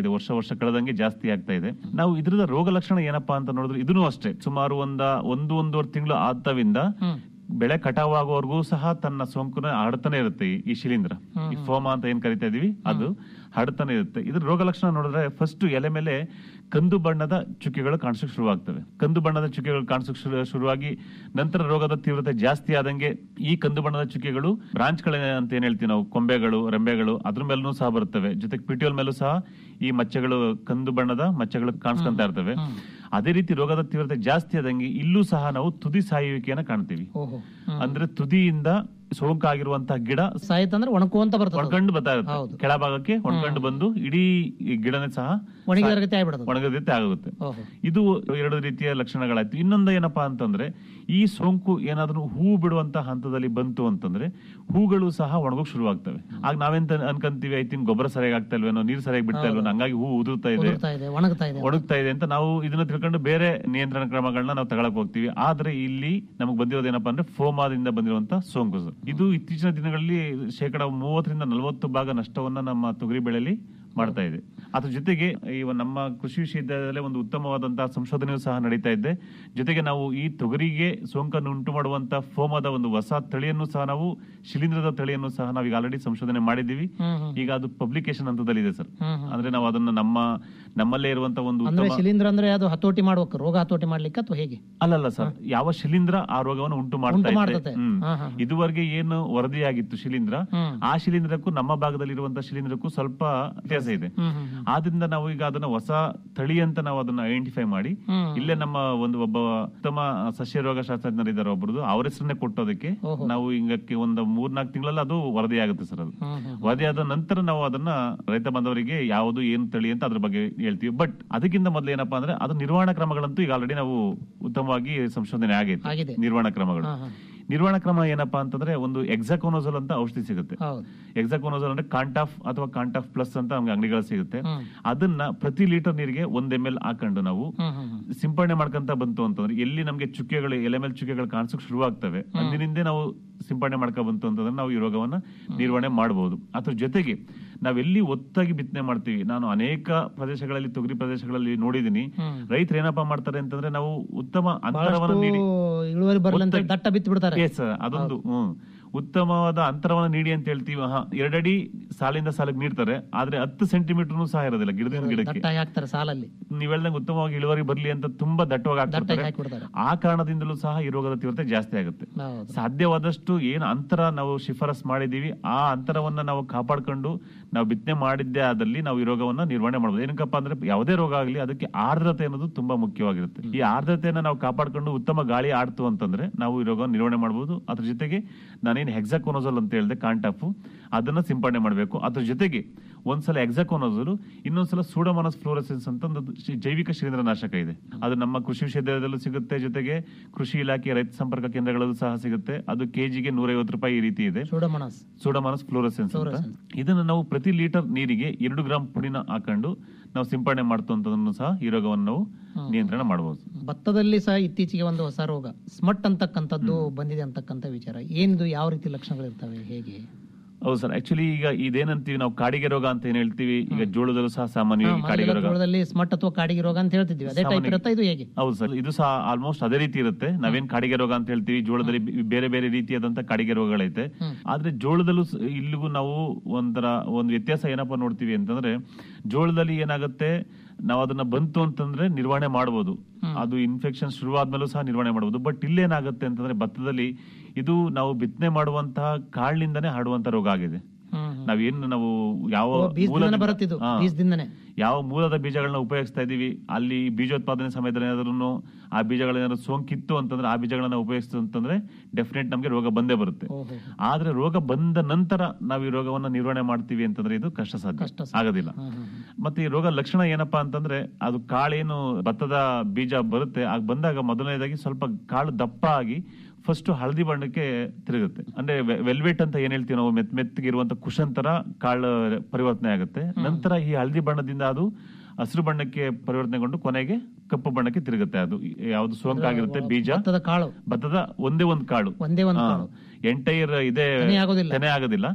ವರ್ಷ ಕಳೆದಂಗೆ ಜಾಸ್ತಿ ಆಗ್ತಾ ಇದೆ ನಾವು ಇದ್ರದ ರೋಗ ಲಕ್ಷಣ ಏನಪ್ಪಾ ಅಂತ ನೋಡಿದ್ರೆ ಇದನ್ನು ಅಷ್ಟೇ ಸುಮಾರು ಒಂದ ಒಂದು ಒಂದೂವರೆ ತಿಂಗಳು ಆದವಿಂದ ಬೆಳೆ ಕಟಾವಾಗುವವರೆಗೂ ಸಹ ತನ್ನ ಸೋಂಕುನ ಹರಡ್ತಾನೆ ಇರುತ್ತೆ ಈ- ಈ ಶಿಲೀಂಧ್ರ ಈ ಫೋಮ ಅಂತ ಏನ್ ಕರಿತಾ ಇದೀವಿ ಅದು ಹರಡ್ತಾನೆ ಇರುತ್ತೆ ಇದ್ರ ರೋಗ ಲಕ್ಷಣ ನೋಡಿದ್ರೆ ಫಸ್ಟ್ ಎಲೆ ಮೇಲೆ ಕಂದು ಬಣ್ಣದ ಚುಕ್ಕೆಗಳು ಕಾಣಿಸಕ್ ಶುರುವಾಗ್ತವೆ ಕಂದು ಬಣ್ಣದ ಚುಕ್ಕೆಗಳು ಕಾಣಿಸಕ್ ಶುರು ಶುರುವಾಗಿ ನಂತರ ರೋಗದ ತೀವ್ರತೆ ಜಾಸ್ತಿ ಆದಂಗೆ ಈ ಕಂದು ಬಣ್ಣದ ಚುಕ್ಕೆಗಳು ಬ್ರಾಂಚ್ಗಳ ಅಂತ ಏನ್ ಹೇಳ್ತೀವಿ ನಾವು ಕೊಂಬೆಗಳು ರೆಂಬೆಗಳು ಅದ್ರ ಮೇಲೂ ಸಹ ಬರ್ತವೆ ಜೊತೆಗೆ ಪಿಟಿಯೋಲ್ ಮೇಲೂ ಸಹ ಈ ಮಚ್ಚೆಗಳು ಕಂದು ಬಣ್ಣದ ಮಚ್ಚೆಗಳು ಕಾಣಿಸ್ಕೊಂತ ಇರ್ತವೆ ಅದೇ ರೀತಿ ರೋಗದ ತೀವ್ರತೆ ಜಾಸ್ತಿ ಆದಂಗೆ ಇಲ್ಲೂ ಸಹ ನಾವು ತುದಿ ಸಾಯುವಿಕೆಯನ್ನ ಕಾಣ್ತೀವಿ ಓಹೋ ಅಂದ್ರೆ ತುದಿಯಿಂದ ಸೋಂಕಾಗಿರುವಂತಹ ಗಿಡ ಸಾಯ್ತಂದ್ರೆ ಒಣಕುವಂತ ಬರ್ತದೆ ಒಣಕೊಂಡು ಬರ್ತಾ ಇರುತ್ತೆ ಹೌದು. ಕೆಳಭಾಗಕ್ಕೆ ಒಣಕೊಂಡು ಬಂದು ಇಡೀ ಈ ಗಿಡನೇ ಸಹ ಒಣಗಿದ ರೀತಿ ಆಗ್ಬಿಡುತ್ತೆ ಒಣಗದ ರೀತಿ ಆಗುತ್ತೆ ಓಹೋ ಇದು ಎರಡು ರೀತಿಯ ಲಕ್ಷಣಗಳಾಯ್ತು ಇನ್ನೊಂದು ಏನಪ್ಪಾ ಅಂತಂದ್ರೆ ಈ ಸೋಂಕು ಏನಾದ್ರೂ ಹೂ ಬಿಡುವಂತ ಹಂತದಲ್ಲಿ ಬಂತು ಅಂತಂದ್ರೆ ಹೂಗಳು ಸಹ ಒಣಗೋಕ್ ಶುರುವಾಗ್ತವೆ ಆಗ ನಾವೆಂತ ಅನ್ಕಂತೀವಿ ಐ ತಿಂಕ್ ಗೊಬ್ಬರ ಸರಿಯಾಗಿ ಆಗ್ತಾ ಇಲ್ವೇನೋ ನೀರ್ ಸರಿಯಾಗಿ ಬಿಡ್ತಾ ಇಲ್ವೇನೋ ಹಂಗಾಗಿ ಹೂ ಉದುರ್ತಾ ಇದೆ ಉದುರ್ತಾ ಇದೆ ಒಣಗ್ತಾ ಇದೆ ಒಣಗ್ತಾ ಇದೆ ಅಂತ ನಾವು ಇದನ್ನ ತಿಳ್ಕೊಂಡು ಬೇರೆ ನಿಯಂತ್ರಣ ಕ್ರಮಗಳನ್ನ ನಾವು ತಗೊಳಕ್ ಹೋಗ್ತೀವಿ ಆದ್ರೆ ಇಲ್ಲಿ ನಮಗೆ ಬಂದಿರೋದು ಏನಪ್ಪಾ ಅಂದ್ರೆ ಫೋಮಾದಿಂದ ಬಂದಿರುವಂತ ಸೋಂಕು ಸರ್. ಇದು ಇತ್ತೀಚಿನ ದಿನಗಳಲ್ಲಿ ಶೇಕಡ ಮೂವತ್ತರಿಂದ ನಲವತ್ತು ಭಾಗ ನಷ್ಟವನ್ನ ನಮ್ಮ ತೊಗರಿ ಬೆಳೆಯಲ್ಲಿ ಮಾಡ್ತಾ ಇದೆ ಅದ್ರ ಜೊತೆಗೆ ಈ ನಮ್ಮ ಕೃಷಿ ವಿಶ್ವವಿದ್ಯಾಲಯದಲ್ಲೇ ಒಂದು ಉತ್ತಮವಾದಂತಹ ಸಂಶೋಧನೆಯೂ ಸಹ ನಡೀತಾ ಇದೆ ಜೊತೆಗೆ ನಾವು ಈ ತೊಗರಿಗೆ ಸೋಂಕನ್ನು ಉಂಟು ಮಾಡುವಂತ ಫೋಮದ ಒಂದು ಹೊಸ ತಳಿಯನ್ನು ಸಹ ನಾವು ಶಿಲೀಂಧ್ರದ ತಳಿಯನ್ನು ಸಹ ನಾವು ಈಗ ಆಲ್ರೆಡಿ ಸಂಶೋಧನೆ ಮಾಡಿದ್ದೀವಿ ಈಗ ಅದು ಪಬ್ಲಿಕೇಶನ್ ಹಂತದಲ್ಲಿ ಇದೆ ಸರ್ ಅಂದ್ರೆ ನಾವು ಅದನ್ನ ನಮ್ಮ ನಮ್ಮಲ್ಲೇ ಇರುವಂತ ಒಂದು ಅಂದ್ರೆ ಉತ್ತಮ ಶಿಲೀಂಧ್ರ ಅಂದ್ರೆ ಅದು ಹತೋಟಿ ಮಾಡ್ಬೇಕು ರೋಗ ಹತೋಟಿ ಮಾಡ್ಲಿಕ್ಕೆ ಅಥವಾ ಹೇಗೆ ಅಲ್ಲಲ್ಲ ಸರ್ ಯಾವ ಶಿಲೀಂಧ್ರ ಆ ರೋಗವನ್ನು ಉಂಟು ಉಂಟು ಮಾಡ್ತಾ ಮಾಡ್ತತೆ. ಇದೆ ಹ್ಮ್. ಹಾ, ಹಾ. ಇದುವರೆಗೆ ಏನು ವರದಿಯಾಗಿತ್ತು ಶಿಲೀಂಧ್ರ ಹ್ಮ್. ಆ ಶಿಲೀಂಧ್ರಕ್ಕೂ ನಮ್ಮ ಭಾಗದಲ್ಲಿ ಇರುವಂತಹ ಶಿಲೀಂಧ್ರಕ್ಕೂ ಸ್ವಲ್ಪ ವ್ಯತ್ಯಾಸ ಇದೆ ಹ್ಮ್, ಹ್ಮ್, ಹ್ಮ್. ಆದ್ರಿಂದ ನಾವು ಈಗ ಅದನ್ನ ಹೊಸ ತಳಿ ಅಂತ ನಾವು ಅದನ್ನ ಐಡೆಂಟಿಫೈ ಮಾಡಿ ಹ್ಮ್. ಇಲ್ಲೇ ನಮ್ಮ ಒಂದು ಒಬ್ಬ ಉತ್ತಮ ಸಸ್ಯ ರೋಗ ಶಾಸ್ತ್ರಜ್ಞರಿದ್ದಾರೆ ಒಬ್ಬರದು ಅವ್ರ ಹೆಸರನ್ನೇ ಕೊಟ್ಟೋದಕ್ಕೆ ಓಹೋ. ನಾವು ಹಿಂಗಕ್ಕೆ ಒಂದು ಮೂರ್ನಾಲ್ಕು ತಿಂಗಳಲ್ಲಿ ಅದು ವರದಿ ಆಗುತ್ತೆ ಸರ್ ಅದು ಹ್ಮ್, ಹ್ಮ್. ವರದಿ ಆದ ನಂತರ ನಾವು ಅದನ್ನ ರೈತ ಬಾಂಧವರಿಗೆ ಯಾವುದು ಏನು ತಳಿ ಅಂತ ಅದ್ರ ಬಗ್ಗೆ ಹೇಳ್ತೀವಿ ಬಟ್ ಅದಕ್ಕಿಂತ ಮೊದಲು ಏನಪ್ಪಾ ಅಂದ್ರೆ ಅದು ನಿರ್ವಹಣಾ ಕ್ರಮಗಳಂತೂ ಈಗ ಆಲ್ರೆಡಿ ನಾವು ಉತ್ತಮವಾಗಿ ಸಂಶೋಧನೆ ಆಗಿದೆ. ಆಗೈತೆ ನಿರ್ವಹಣಾ ಕ್ರಮಗಳು ಹಾ, ಹಾ. ನಿರ್ವಹಣಾ ಕ್ರಮ ಏನಪ್ಪಾ ಅಂತಂದ್ರೆ ಒಂದು ಎಕ್ಸಾಕೋನೋಸಲ್ ಅಂತ ಔಷಧಿ ಸಿಗುತ್ತೆ ಹೌದು ಎಕ್ಸಾಕೋನೋಸಲ್ ಅಂದ್ರೆ ಕಾಂಟಾಫ್ ಅಥವಾ ಕಾಂಟಾಫ್ ಪ್ಲಸ್ ಅಂತ ನಮ್ಗೆ ಅಂಗಡಿಗಳು ಸಿಗುತ್ತೆ ಹ್ಮ್. ಅದನ್ನ ಪ್ರತಿ ಲೀಟರ್ ನೀರಿಗೆ ಒಂದ್ ಎಂ ಎಲ್ ಹಾಕೊಂಡು ನಾವು ಹ್ಮ್, ಹ್ಮ್, ಹ್ಮ್. ಸಿಂಪಡಣೆ ಮಾಡ್ಕೊಂತ ಬಂತು ಅಂತಂದ್ರೆ ಎಲ್ಲಿ ನಮ್ಗೆ ಚುಕ್ಕೆಗಳು ಎಲೆ ಮೇಲೆ ಚುಕ್ಕೆಗಳು ಕಾಣಿಸಕ್ ಶುರುವಾಗ್ತವೆ ಅಂದಿನಿಂದ ನಾವು ಸಿಂಪಡಣೆ ಮಾಡ್ಕೊ ಬಂತು ಅಂತಂದ್ರೆ ನಾವು ಈ ರೋಗವನ್ನ ನಿರ್ವಹಣೆ ಮಾಡಬಹುದು ಅದ್ರ ಜೊತೆಗೆ ನಾವೆಲ್ಲಿ ಒತ್ತಾಗಿ ಬಿತ್ತನೆ ಮಾಡ್ತೀವಿ ನಾನು ಅನೇಕ ಪ್ರದೇಶಗಳಲ್ಲಿ ತೊಗರಿ ಪ್ರದೇಶಗಳಲ್ಲಿ ನೋಡಿದೀನಿ ಹ್ಮ್. ರೈತರು ಏನಪ್ಪಾ ಮಾಡ್ತಾರೆ ಅಂತಂದ್ರೆ ನಾವು ಉತ್ತಮ ಅಂತರವನ್ನು ಬಹಳಷ್ಟು ನೀಡಿ ಇಳುವರಿ ಬರಲಿ ಅಂತ ಒತ್ತಾಗಿ- ದಟ್ಟ ಬಿತ್ತು ಬಿಡ್ತಾರೆ Yes, sir. ಅದೊಂದು ಹ್ಮ್ ಉತ್ತಮವಾದ ಅಂತರವನ್ನು ನೀಡಿ ಅಂತ ಹೇಳ್ತೀವಿ ಹಾ ಎರಡಡಿ ಸಾಲಿಂದ ಸಾಲಿಗೆ ನೀಡ್ತಾರೆ ಆದ್ರೆ ಹತ್ತು ಸೆಂಟಿಮೀಟರ್ ಸಹ ಇರೋದಿಲ್ಲ ಗಿಡದಿಂದ ಗಿಡಕ್ಕೆ ದಟ್ಟಾಗಿ ಹಾಕ್ತಾರೆ ಸಾಲಲ್ಲಿ ನೀವ್ ಹೇಳ್ದಂಗೆ ಉತ್ತಮವಾಗಿ ಇಳುವರಿ ಬರ್ಲಿ ಅಂತ ತುಂಬಾ ದಟ್ಟವಾಗಿ ದಟ್ಟಾಗಿ ಹಾಕ್ತಾರೆ ಹಾಕ್ಬಿಡ್ತಾರೆ ಆ ಕಾರಣದಿಂದಲೂ ಸಹ ಈ ರೋಗದ ತೀವ್ರತೆ ಜಾಸ್ತಿ ಆಗುತ್ತೆ ಹೌದು ಸಾಧ್ಯವಾದಷ್ಟು ಏನ್ ಅಂತರ ನಾವು ಶಿಫಾರಸ್ ಮಾಡಿದೀವಿ ಆ ಅಂತರವನ್ನ ನಾವು ಕಾಪಾಡ್ಕೊಂಡು ನಾವು ಬಿತ್ತನೆ ಮಾಡಿದ್ದೇ ಆದಲ್ಲಿ ನಾವು ಈ ರೋಗವನ್ನ ನಿರ್ವಹಣೆ ಮಾಡಬಹುದು ಏನಕ್ಕಪ್ಪ ಅಂದ್ರೆ ಯಾವುದೇ ರೋಗ ಆಗಲಿ ಅದಕ್ಕೆ ಆರ್ದ್ರತೆ ಅನ್ನೋದು ತುಂಬಾ ಮುಖ್ಯವಾಗಿರುತ್ತೆ ಈ ಆರ್ದ್ರತೆಯನ್ನ ನಾವು ಕಾಪಾಡ್ಕೊಂಡು ಉತ್ತಮ ಗಾಳಿ ಆಡ್ತು ಅಂತಂದ್ರೆ ನಾವು ಈ ರೋಗವನ್ನು ನಿರ್ವಹಣೆ ಮಾಡಬಹುದು ಅದ್ರ ಜೊತೆಗೆ ನಾನೇನು ಹೆಕ್ಸಾಕೋನೋಸಲ್ ಅಂತ ಹೇಳಿದೆ ಕಾಂಟಾಫು ಅದನ್ನ ಸಿಂಪಡಣೆ ಮಾಡಬೇಕು ಅದ್ರ ಜೊತೆಗೆ ಒಂದ್ಸಲ ಹೆಕ್ಸಾಕೋನೋಸಲ್ ಇನ್ನೊಂದ್ಸಲ ಸೂಡೋಮೋನಸ್ ಫ್ಲೋರಸೆನ್ಸ್ ಅಂತ ಒಂದು ಶಿ- ಜೈವಿಕ ಶಿಲೀಂಧ್ರನಾಶಕ ಇದೆ ಅದು ನಮ್ಮ ಕೃಷಿ ವಿಶ್ವವಿದ್ಯಾಲಯದಲ್ಲೂ ಸಿಗುತ್ತೆ ಜೊತೆಗೆ ಕೃಷಿ ಇಲಾಖೆ ರೈತ ಸಂಪರ್ಕ ಕೇಂದ್ರಗಳಲ್ಲೂ ಸಹ ಸಿಗುತ್ತೆ ಅದು ಕೆಜಿಗೆ ನೂರೈವತ್ತು ರೂಪಾಯಿ ಈ ರೀತಿ ಇದೆ ಸೂಡೋಮೋನಾಸ್ ಸೂಡೋಮೋನಸ್ ಫ್ಲೋರಸೆನ್ಸ್ ಅಂತ Fluorescence. ಇದನ್ನ ನಾವು ಪ್ರತಿ ಲೀಟರ್ ನೀರಿಗೆ ಎರಡು ಗ್ರಾಂ ಪುಡಿನ ಹಾಕೊಂಡು ನಾವು ಸಿಂಪಡಣೆ ಮಾಡ್ತು ಅಂತದನ್ನು ಸಹ ಈ ರೋಗವನ್ನು ನಾವು ನಿಯಂತ್ರಣ ಮಾಡಬಹುದು ಭತ್ತದಲ್ಲಿ ಸಹ ಇತ್ತೀಚೆಗೆ ಒಂದು ಹೊಸ ರೋಗ ಸ್ಮಟ್ ಅಂತಕ್ಕಂಥದ್ದು ಬಂದಿದೆ ಅಂತಕ್ಕಂಥ ವಿಚಾರ ಏನಿದು ಯಾವ ರೀತಿ ಲಕ್ಷಣಗಳಿರ್ತವೆ ಹೇಗೆ ಹೌದು ಸರ್ ಆಕ್ಚುಲಿ ಈಗ ಇದೇನಂತೀವಿ ನಾವು ಕಾಡಿಗೆ ರೋಗ ಅಂತ ಏನ್ ಹೇಳ್ತೀವಿ ಈಗ ಜೋಳದಲ್ಲೂ ಸಹ ಸಾಮಾನ್ಯವಾಗಿ ಕಾಡಿಗೆ ರೋಗ ಜೋಳದಲ್ಲಿ ಸ್ಮಟ್ ಅಥವಾ ಕಾಡಿಗೆ ರೋಗ ಅಂತ ಹೇಳ್ತಿದ್ವಿ ಅದೇ ಟೈಪ್ ಸಾಮಾನ್ಯ- ಇರುತ್ತಾ ಇದು ಹೇಗೆ ಹೌದು ಸರ್ ಇದು ಸಹ ಆಲ್ಮೋಸ್ಟ್ ಅದೇ ರೀತಿ ಇರುತ್ತೆ ನಾವೇನ್ ಕಾಡಿಗೆ ರೋಗ ಅಂತ ಹೇಳ್ತೀವಿ ಜೋಳದಲ್ಲಿ ಬಿ- ಬೇರೆ ಬೇರೆ ರೀತಿಯಾದಂತ ಕಾಡಿಗೆ ರೋಗಗಳೈತೆ ಆದ್ರೆ ಜೋಳದಲ್ಲೂ ಸ- ಇಲ್ಲಿಗೂ ನಾವು ಒಂಥರ ಒಂದು ವ್ಯತ್ಯಾಸ ಏನಪ್ಪಾ ನೋಡ್ತೀವಿ ಅಂತಂದ್ರೆ ಜೋಳದಲ್ಲಿ ಏನಾಗುತ್ತೆ ನಾವು ಅದನ್ನ ಬಂತು ಅಂತಂದ್ರೆ ನಿರ್ವಹಣೆ ಮಾಡಬಹುದು ಅದು ಇನ್ಫೆಕ್ಷನ್ ಶುರುವಾದ್ಮೇಲೂ ಸಹ ನಿರ್ವಹಣೆ ಮಾಡಬಹುದು ಬಟ್ ಇಲ್ಲೇನಾಗುತ್ತೆ ಅಂತಂದ್ರೆ ಭತ್ತದಲ್ಲಿ ಇದು ನಾವು ಬಿತ್ತನೆ ಮಾಡುವಂತಹ ಕಾಳಿನಿಂದನೇ ಹರಡುವಂತ ರೋಗ ಆಗಿದೆ ನಾವೇನು ನಾವು ಯಾವ ಓ, ಬೀಜದಿಂದನೇ ಮೂಲದಿಂದ- ಬರುತ್ತಿದ್ದು ಹಾ. ಬೀಜದಿಂದನೇ ಯಾವ ಮೂಲದ ಬೀಜಗಳನ್ನ ಉಪಯೋಗಿಸ್ತಾ ಇದೀವಿ ಅಲ್ಲಿ ಬೀಜೋತ್ಪಾದನೆ ಸಮಯದಲ್ಲಿ ಏನಾದ್ರೂ ಆ ಬೀಜಗಳೇನಾದ್ರು ಸೋಂಕಿತ್ತು ಅಂತಂದ್ರೆ ಆ ಬೀಜಗಳನ್ನ ಉಪಯೋಗಿಸ್ತು ಅಂತಂದ್ರೆ ಡೆಫಿನೆಟ್ ನಮ್ಗೆ ರೋಗ ಬಂದೇ ಬರುತ್ತೆ ಓಹೋ ಆದ್ರೆ ರೋಗ ಬಂದ ನಂತರ ನಾವು ಈ ರೋಗವನ್ನ ನಿರ್ವಹಣೆ ಮಾಡ್ತೀವಿ ಅಂತಂದ್ರೆ ಇದು ಕಷ್ಟ ಸಾಧ್ಯ ಕಷ್ಟ ಸಾಧ್ಯ. ಆಗೋದಿಲ್ಲ ಮತ್ತೆ ಈ ರೋಗ ಲಕ್ಷಣ ಏನಪ್ಪಾ ಅಂತಂದ್ರೆ ಅದು ಕಾಳೇನು ಭತ್ತದ ಬೀಜ ಬರುತ್ತೆ ಆಗ ಬಂದಾಗ ಮೊದಲನೇದಾಗಿ ಸ್ವಲ್ಪ ಕಾಳು ದಪ್ಪ ಆಗಿ ಫಸ್ಟ್ ಹಳದಿ ಬಣ್ಣಕ್ಕೆ ತಿರುಗುತ್ತೆ ಅಂದ್ರೆ ವೆಲ್ವೆಟ್ ಅಂತ ಏನ್ ಹೇಳ್ತೀವಿ ನಾವು ಮೆತ್ ಮೆತ್ತಗಿರುವಂತ ಕುಶನ್ ತರ ಕಾಳು ಪರಿವರ್ತನೆ ಆಗುತ್ತೆ ನಂತರ ಈ ಹಳದಿ ಬಣ್ಣದಿಂದ ಅದು ಹಸಿರು ಬಣ್ಣಕ್ಕೆ ಪರಿವರ್ತನೆಗೊಂಡು ಕೊನೆಗೆ ಕಪ್ಪು ಬಣ್ಣಕ್ಕೆ ತಿರುಗುತ್ತೆ ಅದು ಯಾವ್ದು ಸೋಂಕಾಗಿರುತ್ತೆ ಬೀಜ ಭತ್ತದ ಕಾಳು ಭತ್ತದ ಒಂದೇ ಒಂದು ಕಾಳು ಒಂದೇ ಒಂದು ಕಾಳು ಎಂಟೈರ್ ಇದೆ ತೆನೆ ಆಗೋದಿಲ್ಲ. ತೆನೆ ಆಗೋದಿಲ್ಲ ಹ್ಮ್.